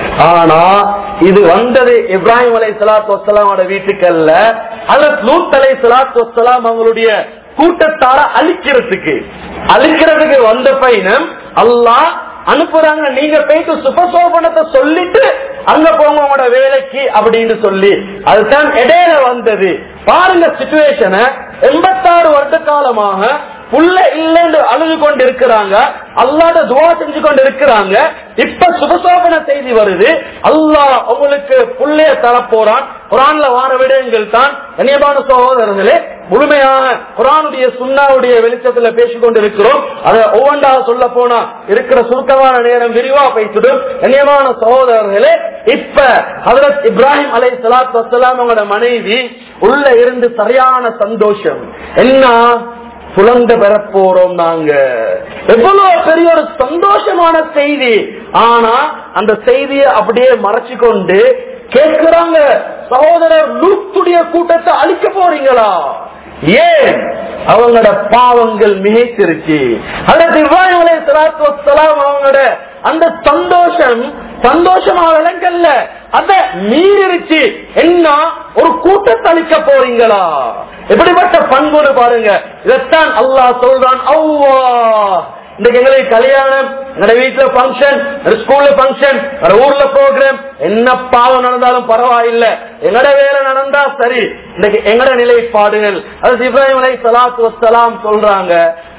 ஆனா இது வந்தது இப்ராஹிம் அலை சலாத்து வசலாமோட வீட்டுக்கு அல்ல அல்லது லூத் அலை சலாத்து வசலாம் அவங்களுடைய கூட்டத்தார அழிக்கிறதுக்கு அழிக்கிறதுக்கு வந்த பையனும் அல்லாஹ் அனுப்புறாங்க நீங்க போயிட்டு சுபசோபனத்தை சொல்லிட்டு அங்க போங்க உங்களோட வேலைக்கு அப்படின்னு சொல்லி அதுதான் இடையில வந்தது பாருங்க சுச்சுவேஷனை எண்பத்தாறு வருட காலமாக புள்ள இல்லைன்னு அழுது கொண்டு இருக்கிறாங்க அல்லாத துவா செஞ்சு கொண்டு இருக்கிறாங்க இப்ப சுபசோபன செய்தி வருது அல்லாஹ் உங்களுக்கு புள்ளைய தரப்போறான் குரான்ல வார விடயங்கள் தான் கண்ணியமான சகோதரர்களே முழுமையாக குரானுடைய சுண்ணாவுடைய வெளிச்சத்துல பேசிக் கொண்டிருக்கிறோம் அதை ஒவ்வொன்றாக சொல்ல போனா இருக்கிற சுருக்கமான நேரம் விரிவா பேசிடும் கண்ணியமான சகோதரர்களே இப்ப ஹதரத் இப்ராஹிம் அலை சலாத் வசலாம் அவங்களோட மனைவி உள்ள இருந்து சரியான சந்தோஷம் என்ன குழந்தை பெறப்போறோம் நாங்க எவ்வளவு பெரிய ஒரு சந்தோஷமான செய்தி ஆனா அந்த செய்தியை அப்படியே மறைச்சு கொண்டு கேட்கிறாங்க சகோதரர் லூத்துடைய கூட்டத்தை அழிக்க போறீங்களா ஏன் அவங்களோட பாவங்கள் மிகைத்திருச்சு அதற்கு இப்ராஹிம் அலை சலாத்து வசலாம் அவங்களோட அந்த சந்தோஷம் சந்தோஷமா விளங்கல்ல அத மீறிருச்சு என்ன ஒரு கூட்டத்தை அழிக்க போறீங்களா எப்படிப்பட்ட பண்புன்னு பாருங்க இதைத்தான் அல்லாஹ் சொல்றான் அவ்வா இன்னைக்கு எங்களுக்கு கல்யாணம் எங்க வீட்டுல பங்கன் ஸ்கூல்ல பங்கன் ஊர்ல ப்ரோக்ராம் என்ன பாவம் நடந்தாலும் பரவாயில்ல எங்கட வேலை நடந்தா சரி இன்னைக்கு எங்கட நிலைப்பாடுகள் அது இப்ராஹிம் அலை சலாத்து வசலாம் சொல்றாங்க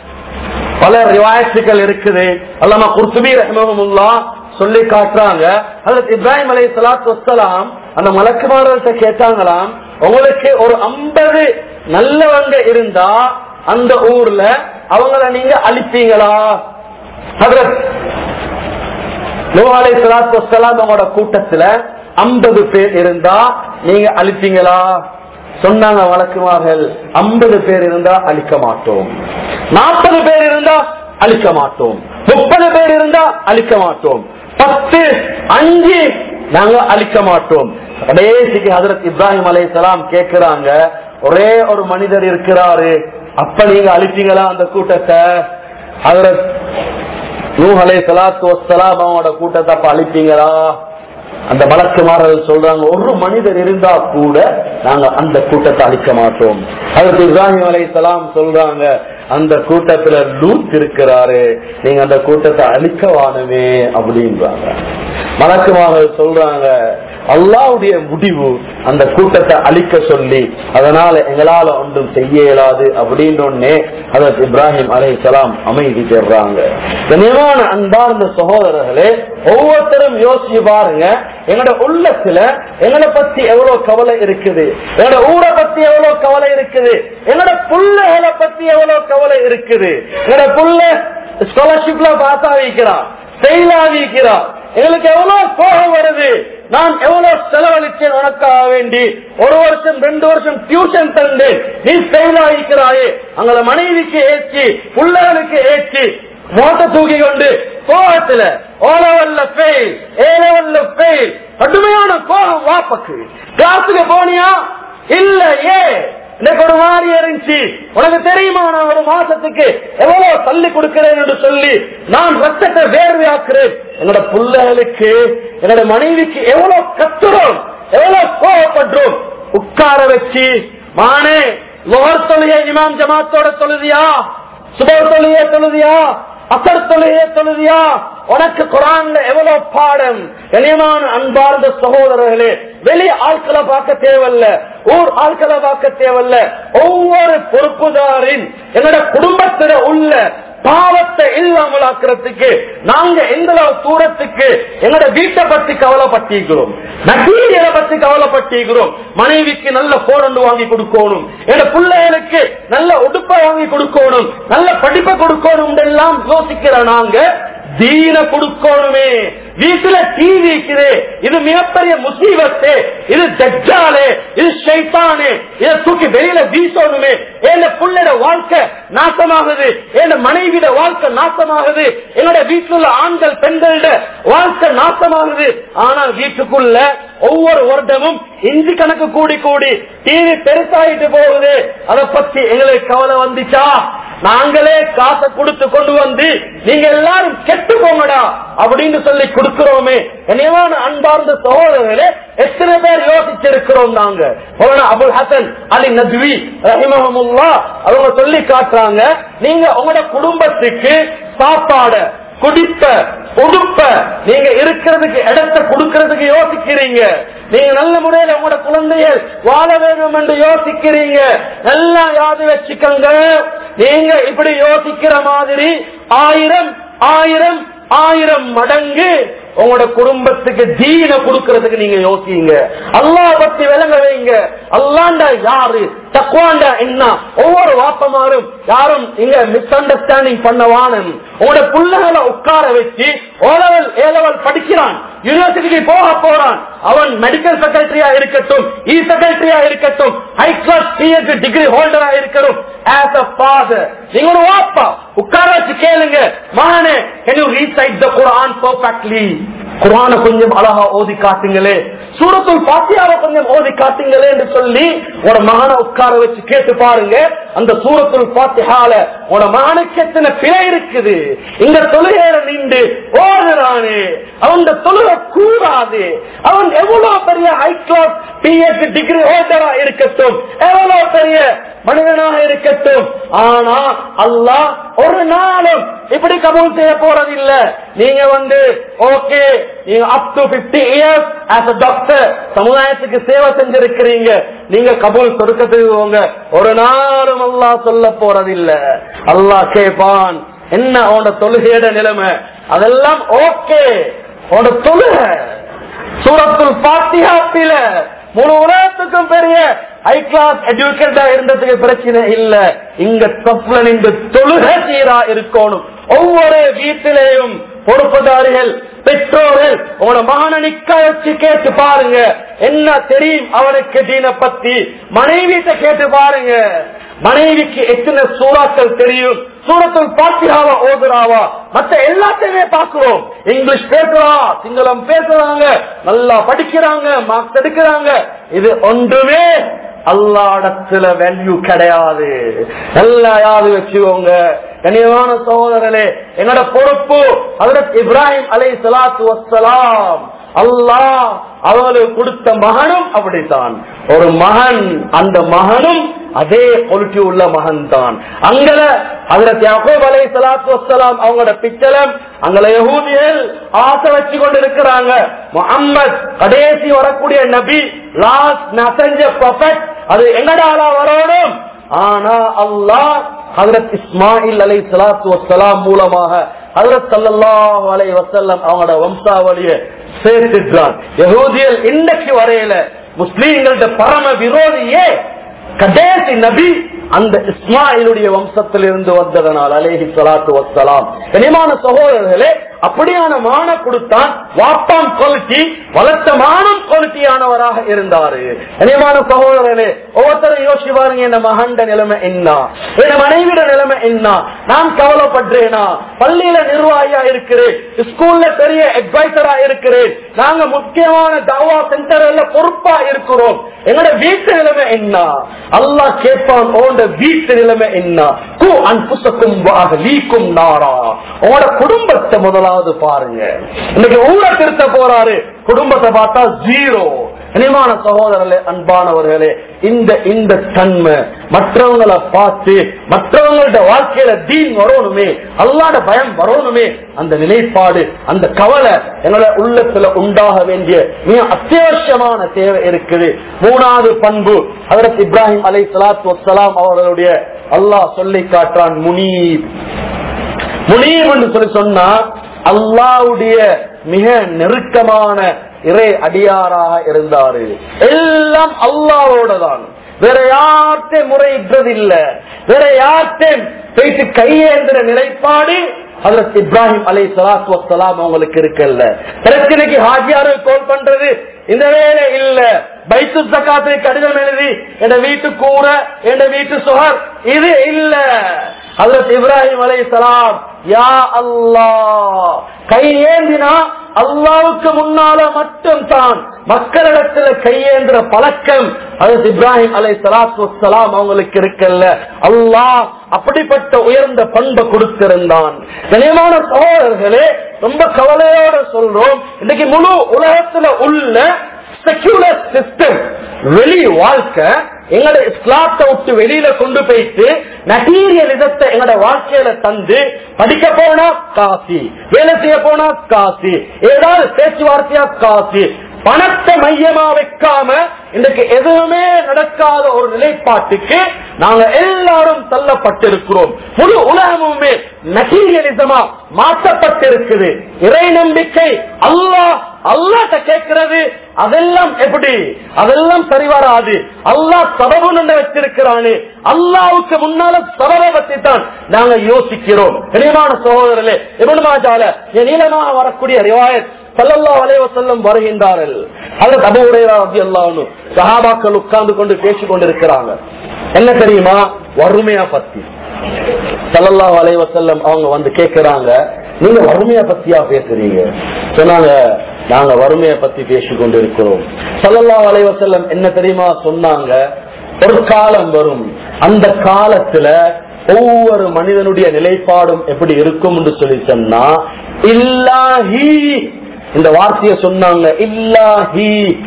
பல ரிவாயத்துகள் இருக்குது அல்லாம குர்துபி ரஹ்மஹமுல்லா சொல்லி காட்டுறாங்க அதுல இப்ராஹிம் அலை சலாத்து வசலாம் அந்த மலக்குமாரர்கிட்ட கேட்டாங்களாம் உங்களுக்கு ஒரு ஐம்பது நல்லவங்க இருந்தா அந்த ஊர்ல அவங்கள நீங்க அழிப்பீங்களா நோஹாலை சலாத்து வசலாம் அவங்களோட கூட்டத்துல ஐம்பது பேர் இருந்தா நீங்க அழிப்பீங்களா சொன்னாங்க வழக்குமார்கள் ஐம்பது பேர் இருந்தா அழிக்க மாட்டோம் நாற்பது பேர் இருந்தா அழிக்க மாட்டோம் முப்பது பேர் இருந்தா அழிக்க மாட்டோம் பத்து அஞ்சு நாங்க அழிக்க மாட்டோம் கடைசிக்கு ஹசரத் இப்ராஹிம் அலை சலாம் கேட்கிறாங்க ஒரே ஒரு மனிதர் இருக்கிறாரு அப்ப நீங்க அழிப்பீங்களா அந்த கூட்டத்தை ஹசரத் நூ அலை சலாத்து வசலாம் அவனோட கூட்டத்தை அப்ப அழிப்பீங்களா அந்த வழக்குமாரர்கள் சொல்றாங்க ஒரு மனிதர் இருந்தா கூட நாங்க அந்த கூட்டத்தை அழிக்க மாட்டோம் அதற்கு இப்ராஹிம் அலை சலாம் சொல்றாங்க அந்த கூட்டத்துல லூத் இருக்கிறாரு நீங்க அந்த கூட்டத்தை அழிக்க வானமே அப்படின்றாங்க வழக்குமாரர்கள் சொல்றாங்க அல்லாவுடைய முடிவு அந்த கூட்டத்தை அழிக்க சொல்லி அதனால எங்களால ஒன்றும் செய்ய இயலாது அப்படின்னு அதற்கு இப்ராஹிம் அலை சலாம் அமைதி பெறாங்க கனியமான அன்பார்ந்த சகோதரர்களே ஒவ்வொருத்தரும் யோசிச்சு பாருங்க எங்களோட உள்ளத்துல எங்களை பத்தி எவ்வளவு கவலை இருக்குது எங்களோட ஊரை பத்தி எவ்வளவு கவலை இருக்குது எங்களோட புள்ளைகளை பத்தி எவ்வளவு கவலை இருக்குது எங்களோட புள்ள ஸ்காலர்ஷிப்ல பாஸ் ஆகிக்கிறான் ஃபெயில் ஆகிக்கிறான் எங்களுக்கு எவ்வளவு கோபம் வருது நான் எவ்வளவு செலவழிச்சேன் உனக்காக வேண்டி ஒரு வருஷம் ரெண்டு வருஷம் டியூஷன் தந்து நீ ஃபெயில் ஆகிக்கிறாயே அங்கள மனைவிக்கு ஏற்றி பிள்ளைகளுக்கு ஏற்றி மோட்ட தூக்கி கொண்டு கோபத்துல ஓ லெவல்ல ஃபெயில் ஏ லெவல்ல ஃபெயில் கடுமையான கோபம் வாப்பக்கு கிளாஸுக்கு போனியா இல்ல ஏ எனக்கு ஒரு மாதிரி இருந்துச்சு உனக்கு தெரியுமா நான் ஒரு மாசத்துக்கு எவ்வளவு தள்ளி கொடுக்கிறேன் என்று சொல்லி நான் ரத்தத்தை வேர்வையாக்குறேன் என்னோட பிள்ளைகளுக்கு என்னோட மனைவிக்கு எவ்வளவு கத்துறோம் எவ்வளவு கோவப்படுறோம் உட்கார வச்சு மானே லோகர் தொழுகை இமாம் ஜமாத்தோட தொழுதியா சுப தொழுகைய தொழுதியா அசர் தொழுகைய தொழுதியா உனக்கு குரான்ல எவ்வளவு பாடம் கனியமான அன்பார்ந்த சகோதரர்களே வெளி ஆட்களை பார்க்க தேவையில்ல ஊர் ஆட்களை பார்க்க தேவையில்ல ஒவ்வொரு பொறுப்புதாரின் என்னோட குடும்பத்தில உள்ள பாவத்தை இல்லாமல் ஆக்குறதுக்கு நாங்க எந்த அளவு தூரத்துக்கு எங்களோட வீட்டை பத்தி கவலைப்பட்டிருக்கிறோம் மெட்டீரியலை பத்தி கவலைப்பட்டிருக்கிறோம் மனைவிக்கு நல்ல போன் வாங்கி கொடுக்கணும் என்னோட பிள்ளைகளுக்கு நல்ல உடுப்பை வாங்கி கொடுக்கணும் நல்ல படிப்பை கொடுக்கணும் எல்லாம் யோசிக்கிற நாங்க தீன கொடுக்கணுமே வீட்டுல டிவி இருக்குது இது மிகப்பெரிய முசீபத்து இது தஜ்ஜாலே இது ஷைத்தானே இதை தூக்கி வெளியில வீசணுமே என் புள்ளட வாழ்க்கை நாசமாகுது என் மனைவிட வாழ்க்கை நாசமாகுது என்னோட வீட்டுல உள்ள ஆண்கள் பெண்களோட வாழ்க்கை நாசமாகுது ஆனால் வீட்டுக்குள்ள ஒவ்வொரு வருடமும் இஞ்சி கணக்கு கூடி கூடி டிவி பெருசாயிட்டு போகுது அதை பத்தி எங்களுக்கு கவலை வந்துச்சா நாங்களே காசை கொடுத்து கொண்டு வந்து நீங்க எல்லாரும் கெட்டு போங்கடா அப்படின்னு சொல்லி கொடுக்கிறோமே என்னையான அன்பார்ந்த சகோதரர்களே எத்தனை பேர் யோசிச்சிருக்கிறோம் நாங்க மௌலானா அபுல் ஹசன் அலி நத்வி ரஹிமஹமுல்லா அவங்க சொல்லி காட்டுறாங்க நீங்க உங்களோட குடும்பத்துக்கு சாப்பாட குடிப்ப உடுப்ப நீங்க இருக்கிறதுக்கு இடத்தை கொடுக்கறதுக்கு யோசிக்கிறீங்க நீங்க நல்ல முறையில உங்களோட குழந்தைகள் வாழ வேண்டும் என்று யோசிக்கிறீங்க நல்லா யாது வச்சுக்கோங்க நீங்க இப்படி யோசிக்கிற மாதிரி ஆயிரம் ஆயிரம் ஆயிரம் மடங்கு உங்களோட குடும்பத்துக்கு தீன கொடுக்கறதுக்கு நீங்க யோசிங்க அல்லா பத்தி விளங்க வைங்க அல்லாண்டா யாரு தக்குவாண்டா என்ன ஒவ்வொரு வாப்பமாரும் யாரும் இங்க மிஸ் அண்டர்ஸ்டாண்டிங் பண்ண வானம் உங்களோட புள்ளகளை உட்கார வச்சு ஓலவல் ஏலவல் படிக்கிறான் யூனிவர்சிட்டிக்கு போக போறான் அவன் மெடிக்கல் செக்ரட்டரியா இருக்கட்டும் இ செக்ரட்டரியா இருக்கட்டும் ஹை கிளாஸ் பிஹெச்டி டிகிரி ஹோல்டரா இருக்கட்டும் ஆஸ் அ ஃபாதர் நீங்க ஒரு வாப்பா உட்கார வச்சு கேளுங்க மகனே can you recite the Quran perfectly குரான கொஞ்சம் அழகா ஓதி காட்டுங்களே சூரத்துல் பாத்தியாவை கொஞ்சம் ஓதி காட்டுங்களே என்று சொல்லி ஒரு மகனை உட்கார வச்சு கேட்டு பாருங்க அந்த சூரத்துல் பாத்தியால உன மகனுக்கு எத்தனை பிழை இருக்குது இந்த தொழுகையில நின்று ஓடுறானே அவன் தொழுகை கூடாது அவன் எவ்வளவு பெரிய ஹை கிளாஸ் பிஎஸ்சி டிகிரி ஹோல்டரா இருக்கட்டும் எவ்வளவு பெரிய மனிதனாக இருக்கட்டும் ஆனா அல்லாஹ் ஒரு நாளும் இப்படி கபூல் செய்ய போறதில்லை நீங்க வந்து ஓகே நீங்க up to fifty years as a doctor சமுதாயத்துக்கு சேவை செஞ்சிருக்கிறீங்க நீங்க கபூல் சொருக்கத்துக்கு போங்க ஒரு நாளும் அல்லாஹ் சொல்ல போறதில்லை அல்லாஹ் கேட்பான் என்ன உன்னோட தொழுகையோட நிலைமை அதெல்லாம் ஓகே உன்னோட தொழுகை சூரத்துல் பாத்தியாப்பில முழு உலகத்துக்கும் பெரிய ஹை கிளாஸ் எஜுகேட்டா இருந்ததுக்கு பிரச்சனை இல்ல இங்க தப்புல நின்று தொழுக சீரா இருக்கணும் ஒவ்வொரு வீட்டிலேயும் பொறுப்புதாரிகள் பெற்றோர்கள் உங்களோட மகனை நிக்க வச்சு கேட்டு பாருங்க என்ன தெரியும் அவனுக்கு தீன பத்தி மனைவிட்ட கேட்டு பாருங்க மனைவிக்கு எத்தனை சூறாக்கள் தெரியும் சூரத்தில் பாத்தியாவா ஓதுறாவா மத்த எல்லாத்தையுமே பாக்குறோம் இங்கிலீஷ் பேசுறா சிங்களம் பேசுறாங்க நல்லா படிக்கிறாங்க மார்க்ஸ் எடுக்கிறாங்க இது ஒன்றுமே அல்லாடத்துல வேல்யூ கிடையாது நல்லா யாது வச்சுக்கோங்க கனியமான சகோதரர்களே என்னோட பொறுப்பு அதற்கு இப்ராஹிம் அலை சலாத்து வசலாம் அல்லாஹ் அவங்களுக்கு கொடுத்த மகனும் அப்படித்தான் ஒரு மகன் அந்த மகனும் அதே குவாலிட்டி உள்ள மகன் தான் அங்கல அதற்கு யாக்கூப் அலை சலாத்து வசலாம் அவங்களோட பிச்சலம் அங்கல யகூதிகள் ஆசை வச்சு கொண்டு இருக்கிறாங்க முகம்மது கடைசி வரக்கூடிய நபி லாஸ்ட் மெசஞ்ச ப்ரொஃபட் அது எங்கடாலா வரணும் ஆனா அல்லாஹ் ஹதரத் இஸ்மாயில் அலை சலாத்து வசலாம் மூலமாக ஹதரத் சல்லாஹ் அலை வசல்லம் அவங்களோட வம்சாவளிய சேர்த்துட்டான் யகூதியல் இன்னைக்கு வரையில முஸ்லீம்களோட பரம விரோதியே கடைசி நபி அந்த இஸ்மாயிலுடைய வம்சத்தில் இருந்து வந்ததனால் அலேஹி சலாத்து வசலாம் கனிமான சகோதரர்களே அப்படியான மான கொடுத்தான் வாப்பான் குவாலிட்டி வளர்த்த மானம் குவாலிட்டியானவராக இருந்தாரு கனிமான சகோதரர்களே ஒவ்வொருத்தரும் யோசிச்சு பாருங்க என்ன மகண்ட நிலைமை என்ன என் மனைவிட நிலைமை என்ன நான் கவலைப்படுறேனா பள்ளியில நிர்வாகியா இருக்கிறேன் ஸ்கூல்ல பெரிய அட்வைசரா இருக்கிறேன் நாங்க முக்கியமான தாவா சென்டர்ல பொறுப்பா இருக்கிறோம் எங்களோட வீட்டு நிலைமை என்ன அல்லாஹ் கேட்பான் உங்களோட வீட்டு நிலைமை என்ன கு அன்புசக்கும் லீக்கும் நாரா உங்களோட குடும்பத்தை முதலாவது பாருங்க இன்னைக்கு ஊரை திருத்த போறாரு குடும்பத்தை பார்த்தா ஜீரோ இனிமான சகோதரர்களே அன்பானவர்களே இந்த இந்த தன்மை மற்றவங்களை பார்த்து மற்றவங்களோட வாழ்க்கையில தீன் வரணுமே அல்லாட பயம் வரணுமே அந்த நிலைப்பாடு அந்த கவலை எங்களோட உள்ளத்துல உண்டாக வேண்டிய மிக அத்தியாவசியமான தேவை இருக்குது மூணாவது பண்பு அதற்கு இப்ராஹிம் அலை சலாத்து வசலாம் அவர்களுடைய அல்லாஹ் சொல்லி காட்டுறான் முனீப் முனீப் என்று சொல்லி சொன்னா அல்லாவுடைய மிக நெருக்கமான இறை அடியாராக இருந்தாரு எல்லாம் அல்லாவோட தான் வேற யார்த்தையும் முறையிட்டது இல்ல வேற யார்த்தையும் போயிட்டு கையேந்திர நிலைப்பாடு அதற்கு இப்ராஹிம் அலை சலாத்து வசலாம் அவங்களுக்கு இருக்கல்ல பிரச்சனைக்கு ஹாஜியாரு கோல் பண்றது இந்த வேலை இல்ல பைத்து சக்காத்தை கடிதம் எழுதி என் வீட்டு கூற என் வீட்டு சுகர் இது இல்ல அதற்கு இப்ராஹிம் அலை சலாம் யா அல்லா கையேந்தினா அல்லாவுக்கு முன்னால மட்டும் தான் மக்களிடத்துல கையேந்திர பழக்கம் அதற்கு இப்ராஹிம் அலை சலாத்து வலாம் அவங்களுக்கு இருக்கல்ல அல்லாஹ் அப்படிப்பட்ட உயர்ந்த பண்பை கொடுத்திருந்தான் கனியமான சகோதரர்களே ரொம்ப கவலையோட சொல்றோம் இன்னைக்கு முழு உலகத்துல உள்ள செக்யூலர் சிஸ்டம் வெளி வாழ்க்கை எங்களோட இஸ்லாத்தை விட்டு வெளியில கொண்டு போயிட்டு நட்டீரியலிசத்தை எங்களோட வாழ்க்கையில தந்து படிக்க போனா காசி வேலை செய்ய போனா காசி ஏதாவது பேச்சுவார்த்தையா காசி பணத்தை மையமா வைக்காம இன்றைக்கு எதுவுமே நடக்காத ஒரு நிலைப்பாட்டுக்கு நாங்க எல்லாரும் தள்ளப்பட்டிருக்கிறோம் முழு உலகமுமே நட்டீரியலிசமா மாற்றப்பட்டிருக்குது இறை நம்பிக்கை அல்லாஹ் அல்லாட்ட கேட்கிறது அதெல்லாம் எப்படி அதெல்லாம் சரி வராது அல்லாஹ் சபபு நின்று வச்சிருக்கிறானே அல்லாவுக்கு முன்னால சபவை பத்தி தான் நாங்க யோசிக்கிறோம் இனிமான சகோதரர்களே இவனுமாஜால என் நீளமாக வரக்கூடிய ரிவாயத் சல்லல்லா அலைவ செல்லம் வருகின்றார்கள் அல்லது அபுடைய சஹாபாக்கள் உட்கார்ந்து கொண்டு பேசிக் கொண்டிருக்கிறாங்க என்ன தெரியுமா வறுமையா பத்தி சல்லல்லா அலைவ செல்லம் அவங்க வந்து கேட்கிறாங்க நீங்க வறுமையா பத்தியா பேசுறீங்க சொன்னாங்க நாங்க வறுமையை பத்தி பேசிக் கொண்டிருக்கிறோம் சல்லல்லா அலைவ செல்லம் என்ன தெரியுமா சொன்னாங்க ஒரு காலம் வரும் அந்த காலத்துல ஒவ்வொரு மனிதனுடைய நிலைப்பாடும் எப்படி இருக்கும் என்று சொல்லி சொன்னா இல்லாஹி இந்த வார்த்தையை சொன்னாங்க இல்லாஹி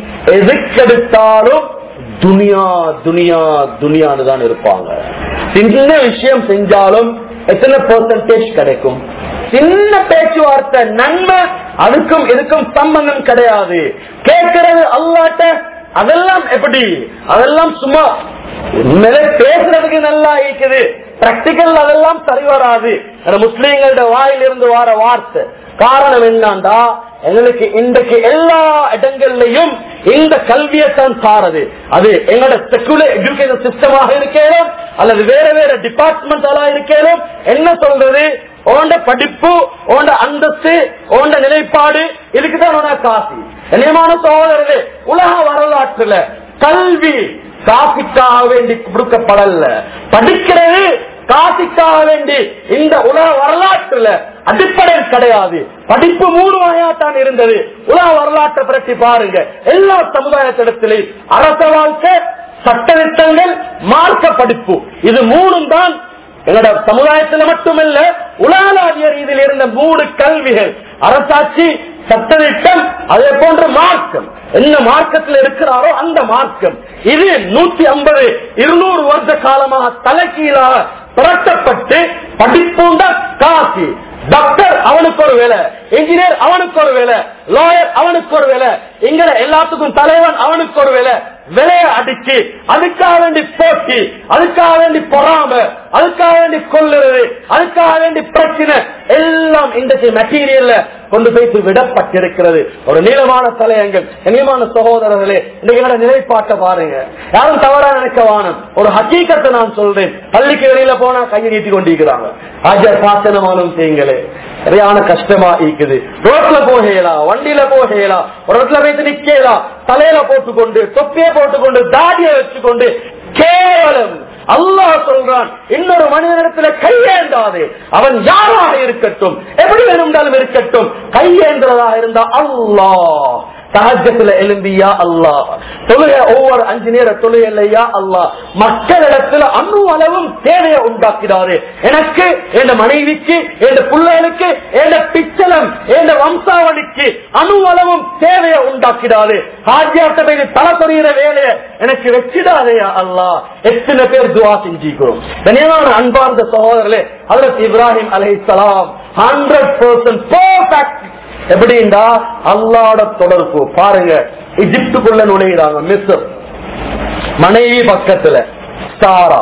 எதுக்கெடுத்தாலும் துனியா துனியா துனியான்னு தான் இருப்பாங்க சின்ன விஷயம் செஞ்சாலும் எத்தனை பெர்சன்டேஜ் கிடைக்கும் சின்ன பேச்சுவார்த்தை நன்மை அதுக்கும் இதுக்கும் சம்பந்தம் கிடையாது கேட்கறது அல்லாட்ட அதெல்லாம் எப்படி அதெல்லாம் சும்மா உண்மையிலே பேசுறதுக்கு நல்லா இருக்குது பிராக்டிக்கல் அதெல்லாம் சரி வராது முஸ்லீம்களோட வாயிலிருந்து வர வார்த்தை காரணம் என்னண்டா எங்களுக்கு இன்றைக்கு எல்லா இடங்கள்லயும் இந்த கல்வியைத்தான் சாரது அது எங்களோட செக்குலர் எஜுகேஷன் சிஸ்டமாக இருக்கேனும் அல்லது வேற வேற டிபார்ட்மெண்டாலா இருக்கேனும் என்ன சொல்றது ஓண்ட படிப்பு ஓண்ட அந்தஸ்து ஓண்ட நிலைப்பாடு இதுக்குதான் உனக்கு காசு நியமான சகோதரர்களே உலக வரலாற்றுல கல்வி காசுக்காக வேண்டி கொடுக்கப்படல படிக்கிறது காசுக்காக வேண்டி இந்த உலக வரலாற்றுல அடிப்படை கிடையாது படிப்பு மூணு வகையா தான் இருந்தது உலக வரலாற்றை பற்றி பாருங்க எல்லா சமுதாயத்திடத்திலையும் அரச வாழ்க்கை சட்டத்திட்டங்கள் மார்க்க படிப்பு இது மூணும் தான் எங்களோட சமுதாயத்தில் மட்டுமல்ல உலகளாவிய ரீதியில் இருந்த மூணு கல்விகள் அரசாட்சி சட்டத்திட்டம் அதே போன்ற மார்க்கம் என்ன மார்க்கத்தில் இருக்கிறாரோ அந்த மார்க்கம் இது நூத்தி ஐம்பது இருநூறு வருஷ காலமாக தலைக்கீழாக புரட்டப்பட்டு படிப்புண்ட காசி டாக்டர் அவனுக்கு ஒரு வேலை இன்ஜினியர் அவனுக்கு ஒரு வேலை லாயர் அவனுக்கு ஒரு வேலை இங்க எல்லாத்துக்கும் தலைவன் அவனுக்கு ஒரு வேலை விலைய அடிச்சு அதுக்காக வேண்டி போட்டி அதுக்காக வேண்டி பொறாம அதுக்காக வேண்டி கொள்ளுறது அதுக்காக வேண்டி பிரச்சனை எல்லாம் இன்றைக்கு மெட்டீரியல்ல கொண்டு போய் விடப்பட்டிருக்கிறது ஒரு நீளமான தலையங்கள் கண்ணியமான சகோதரர்களே இன்னைக்கு என்னோட நிலைப்பாட்டை பாருங்க யாரும் தவறா நினைக்க வானம் ஒரு ஹக்கீக்கத்தை நான் சொல்றேன் பள்ளிக்கு வெளியில போனா கையை நீட்டி கொண்டிருக்கிறாங்க ஆஜர் சாசனமானும் செய்யுங்களே சரியான கஷ்டமா இருக்குது ரோட்ல போகலாம் வண்டியில போகலாம் ஒரு இடத்துல வைத்து நிக்கலாம் தலையில போட்டுக்கொண்டு தொப்பியை போட்டுக்கொண்டு தாடியை வச்சுக்கொண்டு கேவலம் அல்லாஹ் சொல்றான் இன்னொரு மனிதனிடத்துல கையேந்தாது அவன் யாராக இருக்கட்டும் எப்படி வேணும்னாலும் இருக்கட்டும் கையேந்திரதாக இருந்தா அல்லாஹ் தஹஜத்துல எழும்பியா அல்லாஹ் தொழுகை ஒவ்வொரு அஞ்சு நேர தொழுகையா அல்லாஹ் மக்களிடத்துல அணு அளவும் தேவையை உண்டாக்கிறாரு எனக்கு என் மனைவிக்கு என் பிள்ளைகளுக்கு என் பிச்சலம் என் வம்சாவளிக்கு அணு அளவும் தேவையை உண்டாக்கிறாரு ஹாஜியாட்ட போய் தலை சொறிகிற வேலையை எனக்கு வச்சிடாதேயா அல்லாஹ் எத்தனை பேர் துவா செஞ்சுக்கிறோம் கனியமான அன்பார்ந்த சகோதரர்களே அதற்கு இப்ராஹிம் அலைஹிஸ்ஸலாம் ஹண்ட்ரட் பர்சன்ட் பர்ஃபெக்ட் எப்படின்னா அல்லாட தொடர்பு பாருங்க இஜிப்டுக்குள்ள நுழைகிறாங்க மிஸ்ர் மனைவி பக்கத்துல சாரா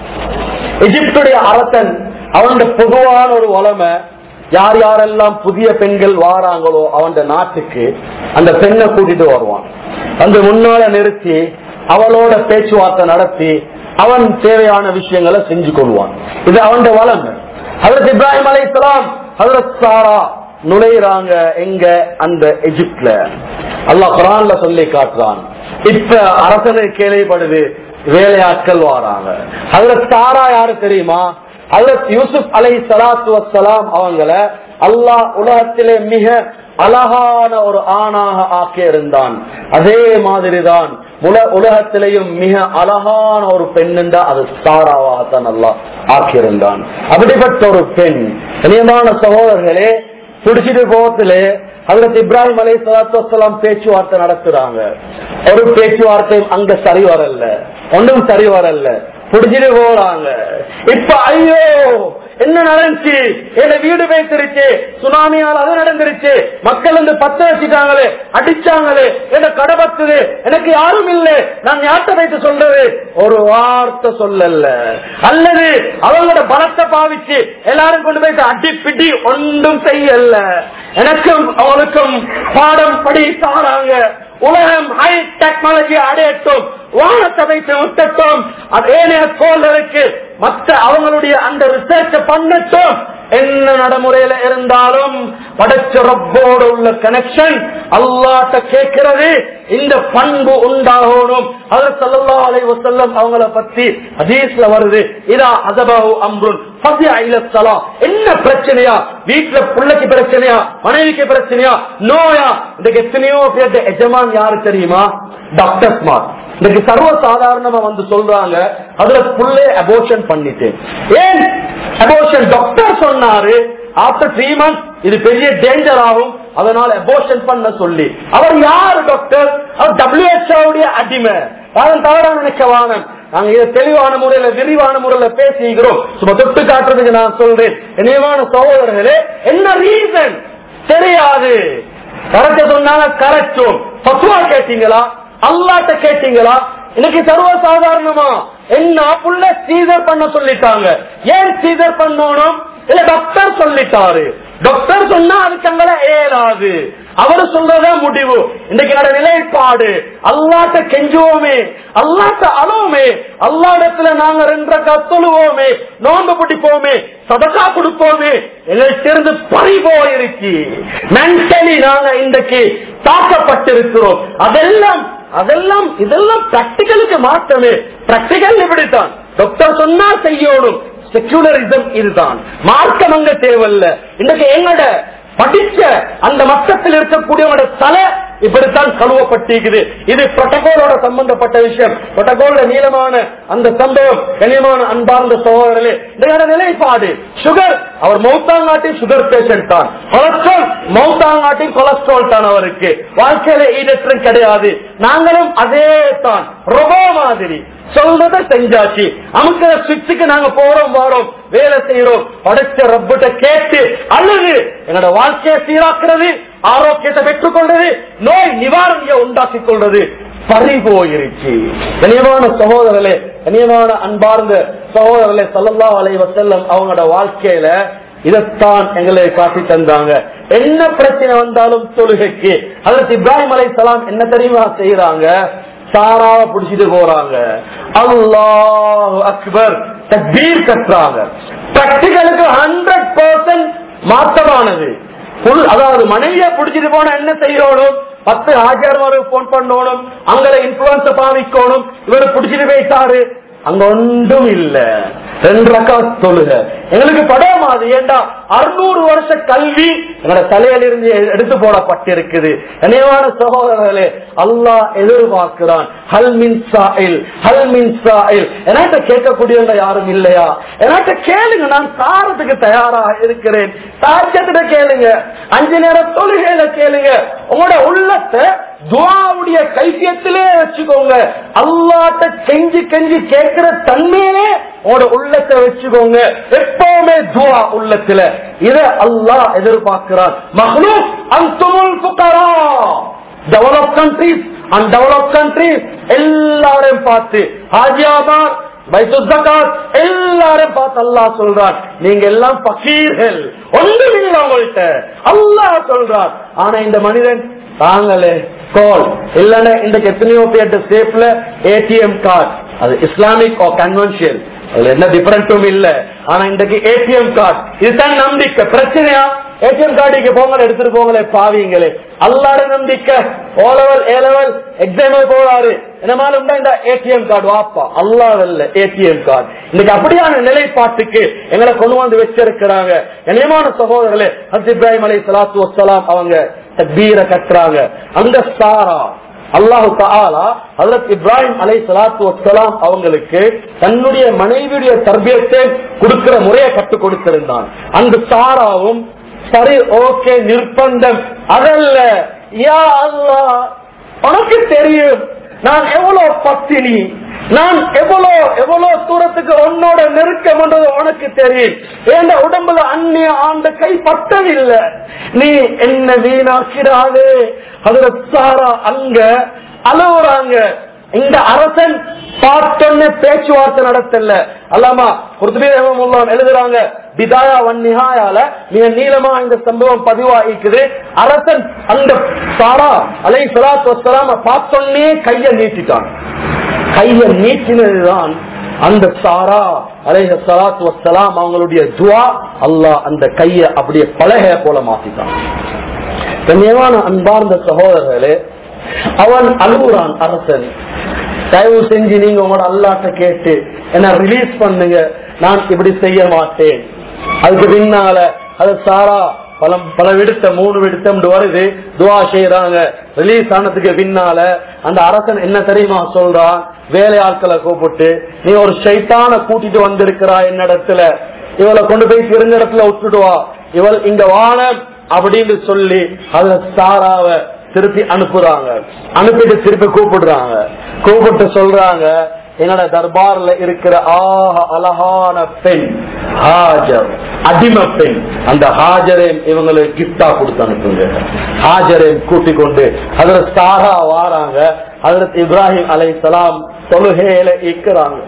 எகிப்துடைய அரசன் அவனுடைய பொதுவான ஒரு வளமை யார் யாரெல்லாம் புதிய பெண்கள் வாராங்களோ அவன் நாட்டுக்கு அந்த பெண்ணை கூட்டிட்டு வருவான் அந்த முன்னால நிறுத்தி அவளோட பேச்சுவார்த்தை நடத்தி அவன் தேவையான விஷயங்களை செஞ்சு கொள்வான் இது அவன் வளமை ஹதரத் இப்ராஹிம் அலைஹிஸ்ஸலாம் ஹதரத் சாரா நுழையிறாங்க எங்க அந்த எஜிப்ட்ல அல்லாஹ் குரான்ல சொல்லி காட்டுறான் இப்ப அரசனை கேள்விப்படுது வேலையாட்கள் வாராங்க அதுல சாரா யாரு தெரியுமா அதுல யூசுப் அலை சலாத்து வசலாம் அவங்கள அல்லாஹ் உலகத்திலே மிக அழகான ஒரு ஆணாக ஆக்கி இருந்தான் அதே மாதிரிதான் உல உலகத்திலேயும் மிக அழகான ஒரு பெண் அது சாராவாகத்தான் அல்லாஹ் ஆக்கியிருந்தான் அப்படிப்பட்ட ஒரு பெண் கனியமான சகோதரர்களே பிடிச்சிட்டு போகத்திலே அதற்கு இப்ராஹிம் அலை சலாத்து வசலாம் பேச்சுவார்த்தை நடத்துறாங்க ஒரு பேச்சுவார்த்தையும் அங்க சரி வரல ஒன்றும் சரி வரல பிடிச்சிட்டு போறாங்க இப்ப ஐயோ என்ன நடந்துச்சு என்ன வீடு வைத்திருச்சு சுனாமியால் அது நடந்துருச்சு மக்கள் வந்து பத்த வச்சுட்டாங்களே அடிச்சாங்களே என்ன கடை பத்துது எனக்கு யாரும் இல்லை நான் யார்கிட்ட வைத்து சொல்றது ஒரு வார்த்தை சொல்லல அல்லது அவங்களோட பலத்தை பாவிச்சு எல்லாரும் கொண்டு போய் அடி பிடி ஒன்றும் செய்யல எனக்கும் அவளுக்கும் பாடம் படி தாராங்க உலகம் ஹை டெக்னாலஜி அடையட்டும் வானத்தை வைத்து விட்டட்டும் அதே கோள்களுக்கு மற்ற அவங்களுடைய அந்த ரிசர்ச் பண்ணட்டும் என்ன நடைமுறையில இருந்தாலும் படைச்ச ரப்போடு உள்ள கனெக்ஷன் அல்லாட்ட கேட்கிறது இந்த பண்பு உண்டாகணும் அது சல்லா அலை வசல்லம் அவங்கள பத்தி ஹதீஸ்ல வருது இதா அதபாவு அம்ருன் என்ன பிரச்சனையா வீட்டுல பிள்ளைக்கு பிரச்சனையா மனைவிக்கு பிரச்சனையா நோயா இன்னைக்கு எத்தனையோ பேர் எஜமான் யாரு தெரியுமா டாக்டர் ஸ்மார்ட் இன்னைக்கு சர்வ சாதாரணமா வந்து சொல்றாங்க அதுல புள்ளே அபோஷன் பண்ணிட்டேன் ஏன் அபோஷன் டாக்டர் சொன்னாரு ஆப்டர் த்ரீ மந்த்ஸ் இது பெரிய டேஞ்சர் ஆகும் அதனால அபோஷன் பண்ண சொல்லி அவர் யார் டாக்டர் அவர் டபிள்யூஹெச்ஓடைய அடிமை யாரும் தவறா நினைக்க வானம் நாங்க இதை தெளிவான முறையில விரிவான முறையில பேசிக்கிறோம் சும்மா தொட்டு காட்டுறதுக்கு நான் சொல்றேன் இணையமான சகோதரர்களே என்ன ரீசன் தெரியாது கரெக்ட சொன்னாங்க கரெக்டும் பத்துவா கேட்டீங்களா அல்லாட்ட கேட்டீங்களா இன்னைக்கு சர்வ சாதாரணமா என்ன புள்ள சீசர் பண்ண சொல்லிட்டாங்க ஏன் சீசர் பண்ணணும் இல்ல டாக்டர் சொல்லிட்டாரு டாக்டர் சொன்னா அதுக்கு அங்கே ஏறாது அவரு சொல்றதா முடிவு இன்னைக்கு நட நிலைப்பாடு அல்லாட்ட கெஞ்சுவோமே அல்லாட்ட அழுவோமே அல்லாடத்துல நாங்க ரெண்டரை கத்தொழுவோமே நோன்பு பிடிப்போமே சதக்கா கொடுப்போமே எங்களுக்கு பறி போயிருச்சு மென்டலி நாங்க இன்றைக்கு தாக்கப்பட்டிருக்கிறோம் அதெல்லாம் அதெல்லாம் இதெல்லாம் பிராக்டிகலுக்கு மாற்றமே பிராக்டிகல் இப்படித்தான் டாக்டர் சொன்னா செய்யணும் செக்குலரிசம் இதுதான் மார்க்கம் அங்க தேவையில்ல இன்றைக்கு எங்கட படிச்ச அந்த மட்டத்தில் இருக்கக்கூடியவங்களோட தலை இப்படித்தான் கழுவப்பட்டிருக்குது இது புரோட்டோகாலோட சம்பந்தப்பட்ட விஷயம் புரோட்டோகால நீளமான அந்த சம்பவம் கனியமான அன்பார்ந்த சகோதரர்களே இந்த நிலைப்பாடு சுகர் அவர் மௌத்தாங்காட்டி சுகர் பேஷண்ட் தான் கொலஸ்ட்ரால் மௌத்தாங்காட்டி கொலஸ்ட்ரால் தான் அவருக்கு வாழ்க்கையில ஈடற்றம் கிடையாது நாங்களும் அதே தான் ரொபோ மாதிரி சொல்றத செஞ்சாச்சு அமுக்கிற சுவிட்சுக்கு நாங்க போறோம் வரோம் வேலை செய்யறோம் படைச்ச ரப்பிட்ட கேட்டு அல்லது என்னோட வாழ்க்கையை சீராக்குறது ஆரோக்கியத்தை பெற்றுக் கொள்றது நோய் நிவாரணியை உண்டாக்கி கொள்றது பறி போயிருச்சு கனியமான சகோதரர்களே கனியமான அன்பார்ந்த சகோதரர்களே சல்லல்லா அலை வசல்லம் அவங்களோட வாழ்க்கையில இதைத்தான் எங்களுக்கு காட்டி தந்தாங்க என்ன பிரச்சனை வந்தாலும் தொழுகைக்கு அதற்கு இப்ராஹிம் அலை சலாம் என்ன தெரியுமா செய்யறாங்க சாராவை பிடிச்சிட்டு போறாங்க அல்லாஹ் அக்பர் தக்பீர் கட்டுறாங்க பிராக்டிகலுக்கு ஹண்ட்ரட் பர்சன்ட் மாற்றமானது புல் அதாவது மனைவிய பிடிச்சிட்டு போனா என்ன செய்யணும் பத்து ஆச்சாரமாருக்கு போன் பண்ணணும் அங்கே இன்ஃபுளுன்ஸ பாவிக்கணும் இவர் பிடிச்சிட்டு போயிட்டாரு அங்க ஒன்றும் இல்ல ரெண்டு ரக்கா தொழுக எங்களுக்கு படம் அது ஏண்டா அறுநூறு வருஷ கல்வி எங்களோட தலையில இருந்து எடுத்து போடப்பட்டிருக்குது இணையமான சகோதரர்களே அல்லாஹ் எதிர்பார்க்கிறான் ஹல் மின் சாயில் ஹல் மின் சாயில் என்கிட்ட கேட்கக்கூடியவங்க யாரும் இல்லையா என்கிட்ட கேளுங்க நான் சாரத்துக்கு தயாராக இருக்கிறேன் சாட்சியத்திட்ட கேளுங்க அஞ்சு நேரம் தொழுகையில கேளுங்க உங்களோட உள்ளத்தை துவாவுடைய கைசியத்திலே வச்சுக்கோங்க அல்லாட்ட கெஞ்சி கெஞ்சி கேட்கிற தன்மையிலே உங்களோட உள்ளத்தை வச்சுக்கோங்க எப்பவுமே துவா உள்ளத்துல இத அல்லாஹ் எதிர்பார்க்கிறான் மஹ்லூக் அந்துமுல் புகரா develop countries and develop countries எல்லாரையும் பார்த்து ஹாஜியாபாத் பைத்துசகாத் எல்லாரும் பார்த்து அல்லாஹ் சொல்றான் நீங்க எல்லாம் பக்கீர்கள் ஒன்றும் இல்லை உங்கள்கிட்ட அல்லாஹ் சொல்றான் ஆனா இந்த மனிதன் தாங்களே கால் இல்லன்னா இன்றைக்கு எத்தனையோ பேர்ட்ட சேஃப்ல ஏடிஎம் கார்டு அது இஸ்லாமிக் கன்வென்ஷியல் அதுல என்ன டிஃபரன்ஸும் இல்ல ஆனா இன்றைக்கு ஏடிஎம் கார்டு இதுதான் நம்பிக்கை பிரச்சனையா ஏடிஎம் கார்டுக்கு போங்க எடுத்துட்டு போங்களே பாவீங்களே அல்லாட நம்பிக்கை O level A level exam போறாரு என்னமால உண்டா இந்த ஏடிஎம் கார்டு வாப்பா அல்லாதல்ல ஏடிஎம் கார்டு இன்னைக்கு அப்படியான நிலைப்பாட்டுக்கு எங்களை கொண்டு வந்து வச்சிருக்கிறாங்க இணையமான சகோதரர்களே ஹஸ் இப்ராஹிம் அலை சலாத்து வசலாம் அவங்க தக்பீர கட்டுறாங்க அந்த சாரா அல்லாஹு தாலா ஹசரத் இப்ராஹிம் அலை சலாத்து வசலாம் அவங்களுக்கு தன்னுடைய மனைவியுடைய தர்பியத்தை கொடுக்கிற முறையை கற்றுக் கொடுத்திருந்தான் அந்த சாராவும் சரி ஓகே நிர்பந்தம் அதல்ல யா அல்லா உனக்கு தெரியும் நான் எவ்வளவு பத்தினி நான் எவ்வளவு எவ்வளவு தூரத்துக்கு உன்னோட நெருக்கம் என்றது உனக்கு தெரியும் என் உடம்புல அந்நிய ஆண்ட கை பட்டதில்லை நீ என்ன வீணாக்கிறாளே அதுல சாரா அங்க அழுவுறாங்க இந்த அரசன் பார்த்தொன்னு பேச்சுவார்த்தை நடத்தல அல்லாமா குருத்துபீரம் எழுதுறாங்க பிதாயா வன்னிஹாயால மிக நீளமா இந்த சம்பவம் பதிவாகிக்குது அரசன் அந்த சாரா அலை சலாத்து வசலாம பார்த்தொன்னே கைய நீட்டிட்டான் கைய நீட்டினதுதான் அந்த சாரா அலைஹ சலாத்து வசலாம் அவங்களுடைய துவா அல்லாஹ் அந்த கைய அப்படியே பலகைய போல மாத்திட்டான் கண்ணியமான அன்பார்ந்த சகோதரர்களே அவன் அழுகுறான் அரசன் தயவு செஞ்சு நீங்க உங்களோட அல்லாட்ட கேட்டு என்ன ரிலீஸ் பண்ணுங்க நான் இப்படி செய்ய மாட்டேன் அதுக்கு பின்னால அது சாரா பல பல விடுத்த மூணு விடுத்தம் வருது துவா செய்யறாங்க ரிலீஸ் ஆனதுக்கு பின்னால அந்த அரசன் என்ன தெரியுமா சொல்றான் வேலையாட்களை கூப்பிட்டு நீ ஒரு சைத்தான கூட்டிட்டு வந்திருக்கிறா என்னிடத்துல இவளை கொண்டு போய் தெரிஞ்ச இடத்துல விட்டுட்டு வா இவள் இங்க வாழ அப்படின்னு சொல்லி அதுல சாராவ திருப்பி அனுப்புறாங்க அனுப்பிட்டு திருப்பி கூப்பிடுறாங்க கூப்பிட்டு சொல்றாங்க என்னோட தர்பார்ல இருக்கிற ஆக அழகான பெண் ஹாஜர் அடிமை பெண் அந்த ஹாஜரையும் இவங்களுக்கு கிஃப்டா கொடுத்து அனுப்புங்க ஹாஜரையும் கூட்டிக் கொண்டு அதுல சாரா வாராங்க அதுல இப்ராஹிம் அலை சலாம் தொழுகையில இருக்கிறாங்க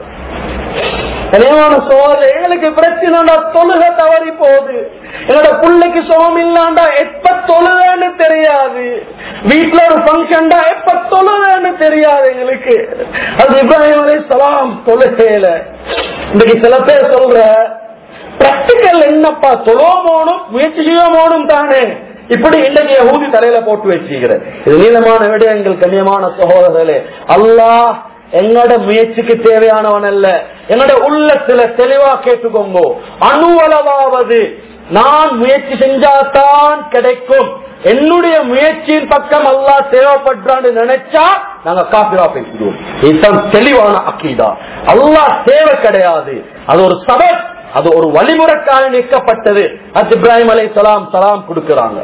கனியமான சோதனை எங்களுக்கு பிரச்சனைடா தொழுக தவறி போகுது என்னோட பிள்ளைக்கு சோகம் இல்லாண்டா எப்ப தொழுவேன்னு தெரியாது வீட்டுல ஒரு பங்கன்டா எப்ப தொழுவேன்னு தெரியாது எங்களுக்கு அது இப்ராஹிம் அலை சலாம் தொழுகையில இன்னைக்கு சில பேர் சொல்ற பிராக்டிக்கல் என்னப்பா தொழோமோனும் முயற்சி செய்யோமோனும் தானே இப்படி இன்னைக்கு ஊதி தலையில போட்டு வச்சுக்கிற இது நீளமான விடயங்கள் கண்ணியமான சகோதரர்களே அல்லாஹ் எங்களோட முயற்சிக்கு தேவையானவன் அல்ல என்னோட உள்ளத்துல தெளிவா கேட்டுக்கோங்க அணுவளவாவது நான் முயற்சி செஞ்சாதான் கிடைக்கும் என்னுடைய முயற்சியின் பக்கம் அல்லா தேவைப்படுறான்னு நினைச்சா நாங்க காப்பிரா பேசிடுவோம் இதுதான் தெளிவான அக்கீதா அல்லா தேவை கிடையாது அது ஒரு சபத் அது ஒரு வழிமுறைக்காக நிற்கப்பட்டது அது இப்ராஹிம் அலை சலாம் சலாம் கொடுக்கறாங்க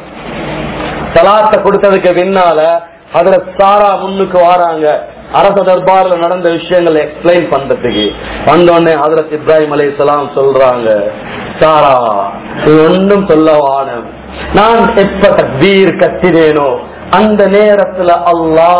சலாத்தை கொடுத்ததுக்கு பின்னால அதுல சாரா முன்னுக்கு வராங்க அரச தர்பார்ல நடந்த விஷயங்களை எக்ஸ்பிளைன் பண்றதுக்கு வந்தோடனே ஹதரத் இப்ராஹிம் அலை சலாம் சொல்றாங்க சாரா நீ ஒன்றும் சொல்ல வானம் நான் எப்ப தக்பீர் கத்தினேனோ அந்த நேரத்துல அல்லாஹ்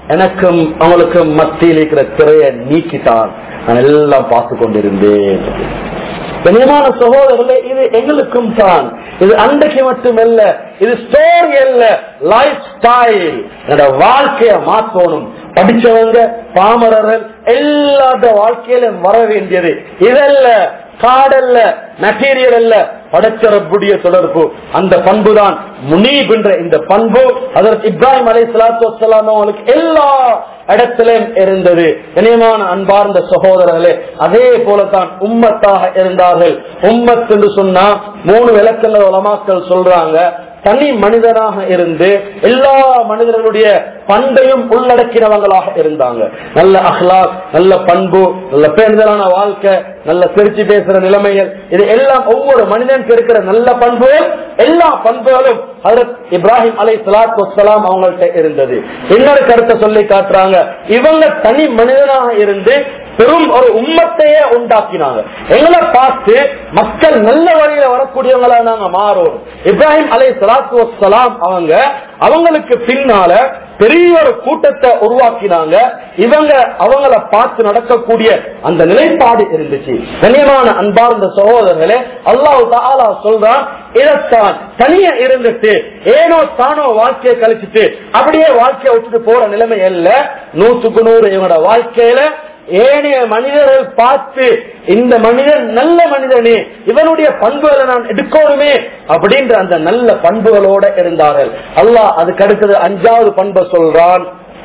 எனக்கும் அவங்களுக்கும் மத்தியில் இருக்கிற திரையை நீக்கிட்டான் நான் எல்லாம் பார்த்து கொண்டிருந்தேன் கண்ணியமான சகோதரர்களே இது எங்களுக்கும் தான் இது அன்றைக்கு மட்டுமல்ல இது ஸ்டோரி அல்ல லைஃப் ஸ்டைல் என்னோட வாழ்க்கைய மாற்றணும் படிச்சவங்க பாமரர்கள் எல்லாத்த வாழ்க்கையிலும் வர வேண்டியது இதல்ல காடல்ல மெட்டீரியல் அல்ல படைச்சரப்புடைய தொடர்பு அந்த பண்பு தான் முனீப் என்ற இந்த பண்பு அதற்கு இப்ராஹிம் அலை சலாத்து வலாம் அவங்களுக்கு எல்லா இடத்திலும் இருந்தது இனியமான அன்பார்ந்த சகோதரர்களே அதே போலதான் உம்மத்தாக இருந்தார்கள் உம்மத் என்று சொன்னா மூணு விளக்கங்கள் உலமாக்கள் சொல்றாங்க தனி மனிதனாக இருந்து எல்லா மனிதர்களுடைய பண்பையும் உள்ளடக்கினவங்களாக இருந்தாங்க நல்ல அஹ்லாக் நல்ல பண்பு நல்ல பேருதலான வாழ்க்கை நல்ல சிரிச்சு பேசுற நிலைமைகள் இது எல்லாம் ஒவ்வொரு மனிதனுக்கு இருக்கிற நல்ல பண்புகள் எல்லா பண்புகளும் ஹதரத் இப்ராஹிம் அலை சலாத் வசலாம் அவங்கள்ட்ட இருந்தது இன்னொரு கருத்தை சொல்லி காட்டுறாங்க இவங்க தனி மனிதனாக இருந்து பெரும் ஒரு உம்மத்தையே உண்டாக்கினாங்க எங்களை பார்த்து மக்கள் நல்ல வழியில வரக்கூடியவங்களா நாங்க மாறோம் இப்ராஹிம் அலை சலாத்து வசலாம் அவங்க அவங்களுக்கு பின்னால பெரிய ஒரு கூட்டத்தை உருவாக்கினாங்க இவங்க அவங்கள பார்த்து நடக்கக்கூடிய அந்த நிலைப்பாடு இருந்துச்சு கண்ணியமான அன்பார்ந்த சகோதரர்களே அல்லாஹ் தாலா சொல்றான் இதைத்தான் தனியா இருந்துட்டு ஏனோ தானோ வாழ்க்கையை கழிச்சிட்டு அப்படியே வாழ்க்கையை விட்டுட்டு போற நிலைமை அல்ல நூற்றுக்கு நூறு இவனோட வாழ்க்கையில ஏனைய மனிதர்கள் பார்த்து இந்த மனிதன் நல்ல மனிதனே இவனுடைய பண்புகளை நான் எடுக்கணுமே அப்படின்ற அந்த நல்ல பண்புகளோட இருந்தார்கள் அல்லாஹ் அதுக்கு அடுத்தது அஞ்சாவது பண்பை சொல்றான்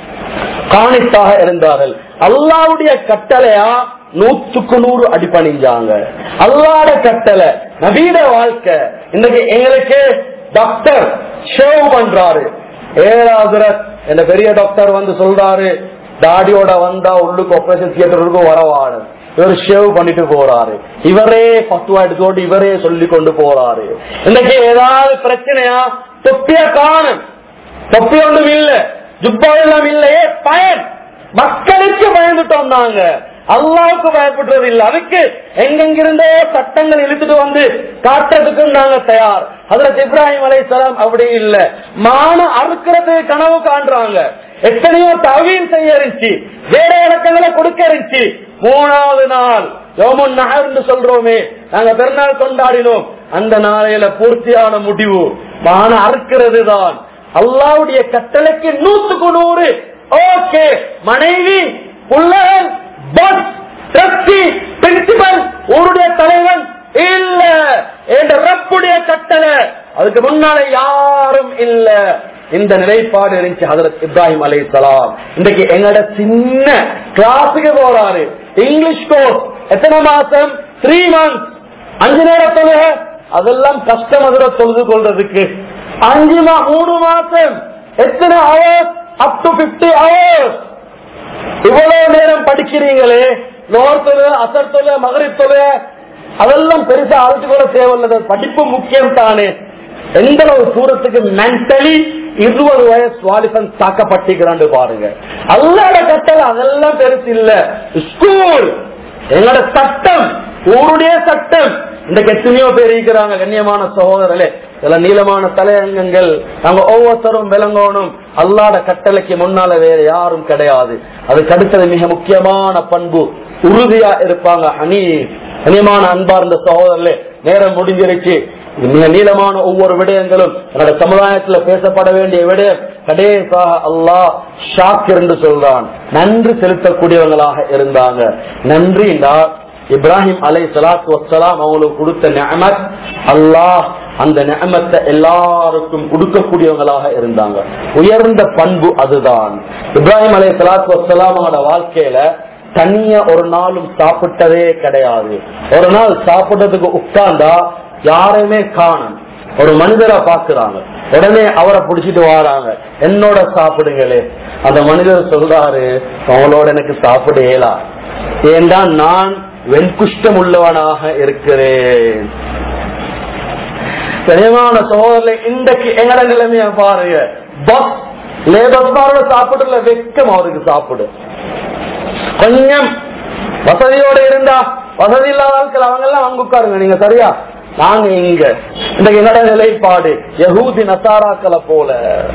காணித்தாக இருந்தார்கள் அல்லாவுடைய கட்டளையா நூற்றுக்கு நூறு அடிப்பணிஞ்சாங்க அல்லாட கட்டளை நவீன வாழ்க்கை இன்னைக்கு எங்களுக்கு டாக்டர் ஷேவ் பண்றாரு ஏழாவது என்ன பெரிய டாக்டர் வந்து சொல்றாரு தாடியோட வந்தா உள்ளுக்கு ஆபரேஷன் தியேட்டருக்கு வரவாடு இவர் ஷேவ் பண்ணிட்டு போறாரு இவரே பத்துவா எடுத்துக்கொண்டு இவரே சொல்லி கொண்டு போறாரு இன்னைக்கு ஏதாவது பிரச்சனையா தொப்பிய காணும் தொப்பி ஒன்றும் இல்ல ஜுப்பா எல்லாம் இல்லையே பயன் மக்களுக்கு பயந்துட்டோம் நாங்க அல்லாவுக்கு பயப்படுறது இல்ல அதுக்கு எங்கெங்கிருந்தோ சட்டங்கள் இழுத்துட்டு வந்து காட்டுறதுக்கு நாங்க தயார் அதுல இப்ராஹிம் அலைசலாம் அப்படி இல்ல மான அறுக்கிறது கனவு காண்றாங்க எத்தனையோ தவியல் செய்ய இருந்துச்சு வேற இலக்கங்களை கொடுக்க இருந்துச்சு மூணாவது நாள் யோமுன் நகர்ந்து சொல்றோமே நாங்க பெருநாள் கொண்டாடினோம் அந்த நாளையில பூர்த்தியான முடிவு மான அறுக்கிறது தான் அல்லாவுடைய கட்டளைக்கு நூத்துக்கு நூறு ஓகே மனைவி பிள்ளைகள் பஸ் டிரஸ்டி பிரின்சிபல் ஊருடைய தலைவன் இல்ல என்ற ரப்புடைய கட்டளை அதுக்கு முன்னால யாரும் இல்ல இந்த நிலைப்பாடு இருந்துச்சு ஹதரத் இப்ராஹிம் அலை சலாம் இன்றைக்கு எங்கட சின்ன கிளாஸுக்கு போறாரு இங்கிலீஷ் கோர்ஸ் எத்தனை மாசம் த்ரீ மந்த்ஸ் அஞ்சு நேரம் தொழுக அதெல்லாம் கஷ்டம் அதிர தொழுது கொள்றதுக்கு அஞ்சு மா மூணு மாசம் எத்தனை hours up to fifty hours இவ்வளவு நேரம் படிக்கிறீங்களே நோர் தொழு அசர் தொழு மகரி தொழு அதெல்லாம் பெருசா அழைச்சு கூட தேவையில்லை படிப்பு முக்கியம் தானே எந்த ஒரு தூரத்துக்கு மென்டலி இருபது வயசு வாலிபன் தாக்கப்பட்டிருக்கிறான்னு பாருங்க அல்லாட கட்டளை அதெல்லாம் பெருசு இல்ல ஸ்கூல் எங்களோட சட்டம் ஊருடைய சட்டம் இன்றைக்கு எத்தனையோ பேர் இருக்கிறாங்க கண்ணியமான சகோதரர்களே சில நீளமான தலையங்கங்கள் நாங்க ஒவ்வொருத்தரும் விளங்கணும் அல்லாட கட்டளைக்கு முன்னால வேற யாரும் கிடையாது அதுக்கு அடுத்தது மிக முக்கியமான பண்பு உறுதியா இருப்பாங்க அணி கண்ணியமான அன்பார்ந்த சகோதரர்களே நேரம் முடிஞ்சிருச்சு இது மிக நீளமான ஒவ்வொரு விடயங்களும் என்னோட சமுதாயத்துல பேசப்பட வேண்டிய விடயம் கடைசாக அல்லாஹ் ஷாக் என்று சொல்றான் நன்றி செலுத்தக்கூடியவங்களாக இருந்தாங்க நன்றி இப்ராஹிம் அலை சலாத்து வசலாம் அவங்களுக்கு கொடுத்த நியமத் அல்லாஹ் அந்த நியமத்தை எல்லாருக்கும் கொடுக்கக்கூடியவங்களாக இருந்தாங்க உயர்ந்த பண்பு அதுதான் இப்ராஹிம் அலை சலாத்து வசலாம் அவங்களோட வாழ்க்கையில தனியா ஒரு நாளும் சாப்பிட்டதே கிடையாது ஒரு நாள் சாப்பிட்டதுக்கு உட்கார்ந்தா யாருமே காணும் ஒரு மனிதரை பாக்குறாங்க உடனே அவரை புடிச்சிட்டு வராங்க என்னோட சாப்பிடுங்களே அந்த மனிதர் சொல்றாரு அவங்களோட எனக்கு சாப்பிட இயலா ஏண்டா நான் வெண்குஷ்டம் உள்ளவனாக இருக்கிறேன் கனியமான சோதரில் இன்றைக்கு எங்கட நிலைமைய பாருங்க பஸ் லேபர்ஸ்மாரோட சாப்பிடுல வெக்கம் அவருக்கு சாப்பிடு கொஞ்சம் வசதியோட இருந்தா வசதி இல்லாத ஆட்கள் அவங்க எல்லாம் அங்க உட்காருங்க நீங்க சரியா நாங்க இங்க இந்த எங்கட நிலைப்பாடு யகூதி நசாராக்களை போல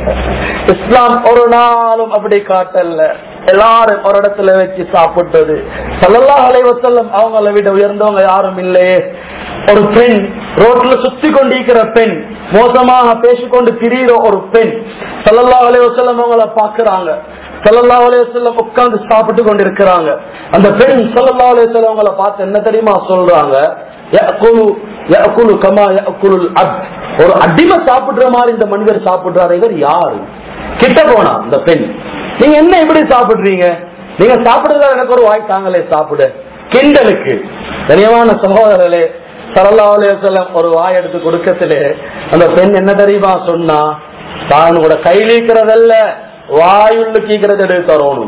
இஸ்லாம் ஒரு நாளும் அப்படி காட்டல்ல எல்லாரும் ஒரு இடத்துல வச்சு சாப்பிட்டது சல்லல்லா அலைவசல்லம் அவங்கள விட உயர்ந்தவங்க யாரும் இல்லையே ஒரு பெண் ரோட்ல சுத்தி கொண்டிருக்கிற பெண் மோசமாக பேசிக்கொண்டு திரியிற ஒரு பெண் சல்லல்லா அலைவசல்லம் அவங்கள பாக்குறாங்க சல்லல்லா அலைவசல்லம் உட்கார்ந்து சாப்பிட்டு கொண்டிருக்கிறாங்க அந்த பெண் சல்லல்லா அலைவசல்லம் அவங்கள பார்த்து என்ன தெரியுமா சொல்றாங்க "யஅகுலு யஅகுலு கமா யஅகுலுல் அப்த்." ஒரு அடிமை சாப்பிடுற மாதிரி இந்த மனிதர் சாப்பிடுறாரு இவர் யாரு கிட்ட போனா இந்த பெண் நீங்க என்ன இப்படி சாப்பிடுறீங்க நீங்க சாப்பிடுறதா எனக்கு ஒரு வாய் தாங்களே சாப்பிடு கிண்டலுக்கு கனியமான சகோதரர்களே சரல்லாவுலேசலம் ஒரு வாய் எடுத்து கொடுக்கத்திலே அந்த பெண் என்ன தெரியுமா சொன்னா தான் கூட கையிலிக்கிறதல்ல வாயுள்ள கீக்கிறது எடுத்து தரணும்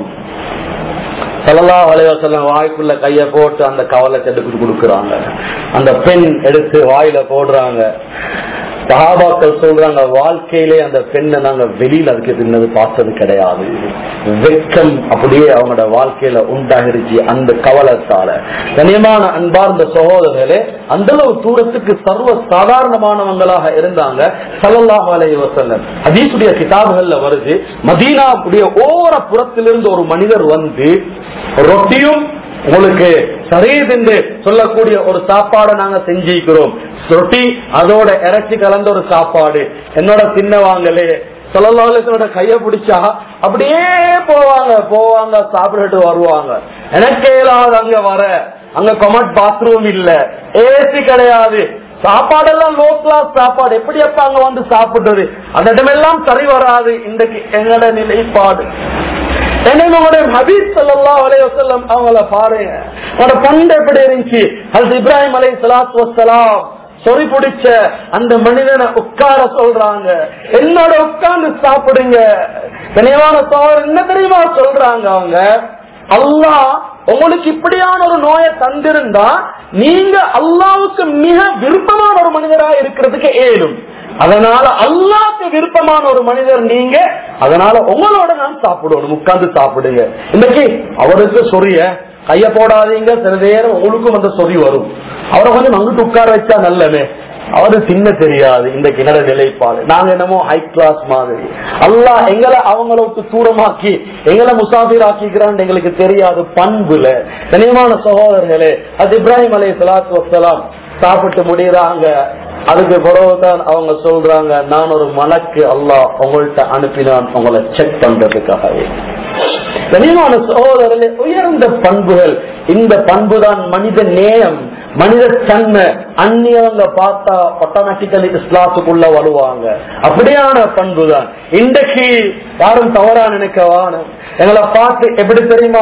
சல்லல்லா வலைவசல்லம் வாய்க்குள்ள கைய போட்டு அந்த கவலை எடுத்து கொடுக்குறாங்க அந்த பெண் எடுத்து வாயில போடுறாங்க சஹாபாக்கள் சொல்றாங்க வாழ்க்கையிலே அந்த பெண்ணை நாங்க வெளியில அதுக்கு தின்னது பார்த்தது கிடையாது வெக்கம் அப்படியே அவங்களோட வாழ்க்கையில உண்டாகிருச்சு அந்த கவலத்தால கனியமான அன்பார்ந்த சகோதரர்களே அந்த அளவு தூரத்துக்கு சர்வ சாதாரணமானவங்களாக இருந்தாங்க சல்லல்லாஹு அலைஹி வஸல்லம் ஹதீஸுடைய கிதாபுகள்ல வருது மதீனாவுடைய ஓர புறத்திலிருந்து ஒரு மனிதர் வந்து ரொட்டியும் உங்களுக்கு சரீத் என்று சொல்லக்கூடிய ஒரு சாப்பாடை நாங்க செஞ்சிருக்கிறோம் ரொட்டி அதோட இறைச்சி கலந்த ஒரு சாப்பாடு என்னோட தின்னவாங்களே சொல்லலாலோட கைய பிடிச்சா அப்படியே போவாங்க போவாங்க சாப்பிட்டுட்டு வருவாங்க எனக்கு இயலாது அங்க வர அங்க கொமட் பாத்ரூம் இல்ல ஏசி கிடையாது சாப்பாடெல்லாம் லோ கிளாஸ் சாப்பாடு எப்படி எப்ப அங்க வந்து சாப்பிடுறது அந்த இடமெல்லாம் சரி வராது இன்றைக்கு எங்கட நிலைப்பாடு என்னுடைய ஹபீப் சல்லல்லாஹு அலைஹி வஸல்லம் அவங்கள பாருங்க அவனோட பண்டு எப்படி இருந்துச்சு அது இப்ராஹிம் அலை சலாத்து வசலாம் சொறி பிடிச்ச அந்த மனிதனை உட்கார சொல்றாங்க என்னோட உட்கார்ந்து சாப்பிடுங்க கனியமான சோழர் என்ன தெரியுமா சொல்றாங்க அவங்க அல்லாஹ் உங்களுக்கு இப்படியான ஒரு நோயை தந்திருந்தா நீங்க அல்லாவுக்கு மிக விருப்பமான ஒரு மனிதரா இருக்கிறதுக்கு ஏழும் அதனால அல்லாக்கு விருப்பமான ஒரு மனிதர் நீங்க அதனால உங்களோட நான் சாப்பிடணும் உட்கார்ந்து சாப்பிடுங்க இன்னைக்கு அவருக்கு சொரிய கைய போடாதீங்க சில நேரம் உங்களுக்கும் அந்த சொறி வரும் அவரை கொஞ்சம் அங்கிட்டு உட்கார வச்சா நல்லமே அவரு சின்ன தெரியாது இந்த கிணற நிலைப்பாடு நாங்க என்னமோ ஹை கிளாஸ் மாதிரி அல்லாஹ் எங்களை அவங்கள விட்டு தூரமாக்கி எங்களை முசாஃபிர் ஆக்கிக்கிறான் எங்களுக்கு தெரியாது பண்புல கனியமான சகோதரர்களே அது இப்ராஹிம் அலை சலாத்து வசலாம் சாப்பிட்டு முடியறாங்க அதுக்கு பிறகுதான் அவங்க சொல்றாங்க நான் ஒரு மலக்கு அல்லாஹ் உங்கள்கிட்ட அனுப்பினான் உங்களை செக் பண்றதுக்காகவே கனிமான சகோதரர்களே உயர்ந்த பண்புகள் இந்த பண்புதான் மனித நேயம் மனித தன்மை அந்நியவங்க பார்த்தா ஆட்டோமேட்டிக்கலி இஸ்லாத்துக்குள்ள வருவாங்க அப்படியான பண்பு தான் இன்றைக்கு யாரும் தவறா நினைக்கவான எங்களை பார்த்து எப்படி தெரியுமா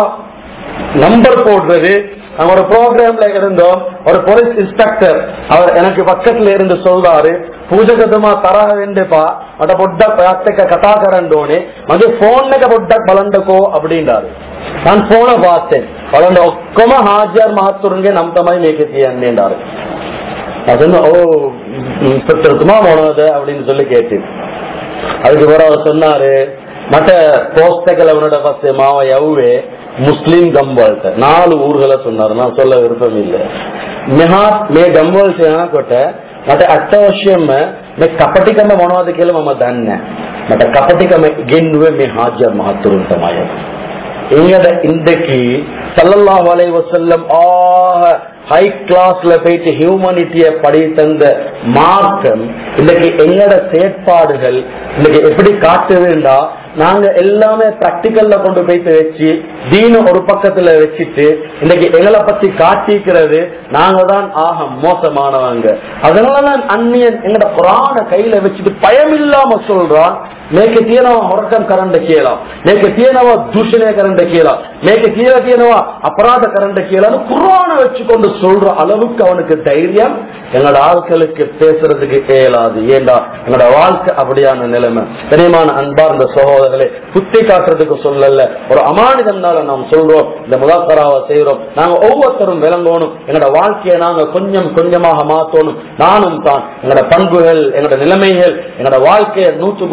நம்பர் போடுறது நாங்க ஒரு ப்ரோக்ராம்ல இருந்தோம் ஒரு போலீஸ் இன்ஸ்பெக்டர் அவர் எனக்கு பக்கத்துல இருந்து சொல்றாரு ಪೂಜಕತುಮ ತರಹ ವೆಂಡೆಪ ಅಟ ಬೊಡ್ಡ ಪ್ರಾತ್ಯಕ ಕಥಾಕರಂಡೋಣೆ ಮಗೆ ಫೋನ್ನಕ ಬೊಡ್ಡ ಬಲಂಡಕೋ அப்படின்றாரு நான் போன பார்த்தேன் வளர்ந்த ஒக்கம ஹாஜியார் மகத்துருங்க நம் தமாய் மேய்க்கத்தி அண்ணேண்டாரு நான் சொன்னேன் ஓ இன்ஸ்பெக்டருக்குமா போனது அப்படின்னு சொல்லி கேட்டேன் அதுக்கு பிறகு அவர் சொன்னாரு மற்ற ಪೋಸ್ತಕಲ ಅವನೋட ಫಸ್ಟ್ ಮಾವ ಯವ್ವೆ ಮುಸ್ಲಿಂ ಗಂಬಾಳ್ತ ನಾಲ್ಕು ಊರುಗಳ சொன்னாரு நான் சொல்ல விருப்பம் இல்லை ಮೆಹಾ ಮೇ ಗಂಬಾಳ್ ಕೊಟ್ಟೆ ಮತ್ತೆ ಅಟ್ಟ ವರ್ಷಮ್ಮ ಮೇ ಕಪಟಿಕಮ್ಮ ಮೊಣವಾದಕ್ಕೆಲ್ಲ ಮಮ್ಮ ದನ್ನೆ ಮತ್ತೆ ಕಪಟಿಕಮ್ಮ ಗೆನ್ನುವೆ ಮೇ ಹಾಜರ್ ಮಹತ್ತರು ಅಂತ ಮಾಯ எங்கட இன்றைக்கு சல்லல்லாஹு அலைஹி வஸல்லம் ஆக ஹை கிளாஸ்ல போயிட்டு ஹியூமனிட்டிய படி தந்த மார்க்கம் இன்னைக்கு எங்கட செயற்பாடுகள் இன்னைக்கு எப்படி காட்டுதுண்டா நாங்க எல்லாமே பிராக்டிக்கல்ல கொண்டு போயிட்டு வச்சு தீன ஒரு பக்கத்துல வச்சுட்டு இன்னைக்கு எங்களை பத்தி காட்டிக்கிறது நாங்க தான் ஆக மோசமானவங்க அதனாலதான் அந்நியன் எங்கட புராண கையில வச்சுட்டு பயம் இல்லாம சொல்றான் මේක තියෙනවා හොරකම් කරන්න කියලා. මේක තියෙනවා දූෂණය කරන්න කියලා. මේක කියලා තියෙනවා அபராத කරන්න කියලා குர்ஆன வச்சுக்கொண்டு சொல்ற அளவுக்கு அவனுக்கு தைரியம் எங்களோட ஆட்களுக்கு பேசுறதுக்கு இயலாது ஏண்டா எங்களோட வாழ்க்கை அப்படியான நிலைமை கனியமான அன்பார்ந்த சகோதரர்களே புத்தி காட்டுறதுக்கு சொல்லல ஒரு அமானிதம்னால நாம் சொல்றோம் இந்த முதாக்கராவை செய்யறோம் நாங்க ஒவ்வொருத்தரும் விளங்கணும் எங்களோட வாழ்க்கையை நாங்க கொஞ்சம் கொஞ்சமாக மாத்தணும் நானும் தான் எங்களோட பண்புகள் எங்களோட நிலைமைகள் எங்களோட வாழ்க்கையை நூற்றுக்கு நூறு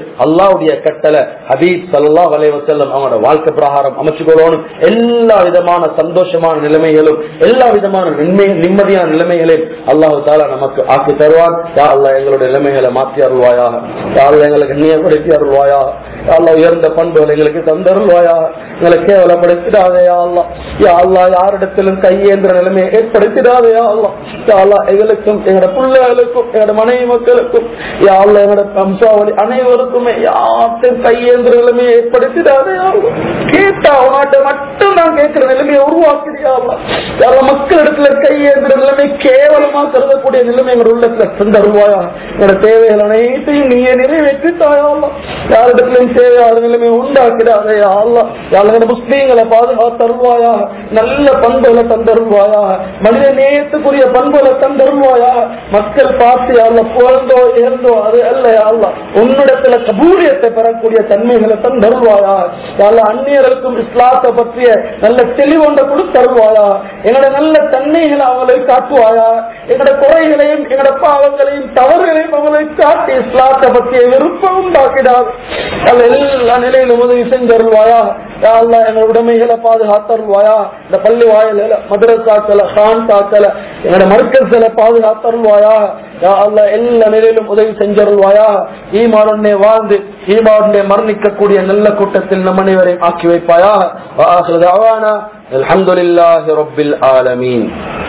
அல்லாவுடைய கட்டளை ஹபீப் சல்லா வலைவசல்லம் அவங்களோட வாழ்க்கை பிரகாரம் அமைச்சுக்கொள்ளணும் எல்லா விதமான சந்தோஷமான நிலைமைகளும் எல்லா விதமான நிம்மதி நிம்மதியான நிலைமைகளையும் அல்லாஹு தாலா நமக்கு ஆக்கி தருவான் யா அல்லாஹ் எங்களுடைய நிலைமைகளை மாற்றி அருள்வாயாக யா அல்லாஹ் எங்களுக்கு நியப்படுத்தி அருள்வாயாக யா அல்லாஹ் உயர்ந்த பண்புகள் எங்களுக்கு தந்தருள்வாயாக எங்களை கேவலப்படுத்திடாதே யா அல்லாஹ் யா அல்லாஹ் யாரிடத்திலும் கையேந்திர நிலைமையை ஏற்படுத்திடாதே யா அல்லாஹ் யா அல்லாஹ் எங்களுக்கும் எங்களோட பிள்ளைகளுக்கும் எங்களோட மனைவி மக்களுக்கும் யா அல்லாஹ் எங்களோட வம்சாவளி அனைவருக்குமே யார்ட்டும் கையேந்திர நிலைமையை ஏற்படுத்திடாதே யா அல்லாஹ் கேட்டா உன்னாட்ட மட்டும் நான் கேட்கிற நிலைமையை உருவாக்குறியா அல்லாஹ் யா அல்லாஹ் மக்களிடத்துல கையேந்திர நிலைமை கேவலமா கருதக்கூடிய நிலைமை எங்களோட உள்ளத்துல தந்தருவாயா எங்களோட தேவைகள் அனைத்தையும் நீயே நிறைவேற்றி தாயாளா யாரிடத்திலும் தேவையான நிலைமை உண்டாக்கிடாதே அல்லா யாருங்கிற முஸ்லீம்களை பாதுகாத்தருவாயா நல்ல பண்புகளை தந்தருவாயா மனித நேயத்துக்குரிய பண்புகளை தந்தருவாயா மக்கள் பார்த்து யாழ்ல புகழ்ந்தோ இழந்தோ அது அல்ல யாழ்லா உன்னிடத்துல கபூரியத்தை பெறக்கூடிய தன்மைகளை தந்தருவாயா யாழ்ல அந்நியர்களுக்கும் இஸ்லாத்தை பற்றிய நல்ல தெளிவொன்றை கொடுத்தருவாயா எங்களோட நல்ல தன்மைகளை அவங்களுக்கு காட்டுவாயா எங்களோட குறைகளையும் எங்களோட பாவங்களையும் தவறுகளையும் அவங்களுக்கு காட்டி இஸ்லாத்தை பற்றிய விருப்பம் உண்டாக்கிடாது அது எல்லா நிலையிலும் உதவி செஞ்சருள்வாயா அல்ல எங்களோட உடைமைகளை பாதுகாத்தருள்வாயா இந்த பள்ளி வாயில மதுரசாக்களை கான் தாக்கல எங்களோட மருக்கல்களை பாதுகாத்தருள்வாயா அல்ல எல்லா நிலையிலும் உதவி செஞ்சருள்வாயா ஈமானுடனே வாழ்ந்து ஈமானுடனே மரணிக்கக்கூடிய நல்ல கூட்டத்தில் நம் அனைவரையும் ஆக்கி வைப்பாயா الحمد لله رب العالمين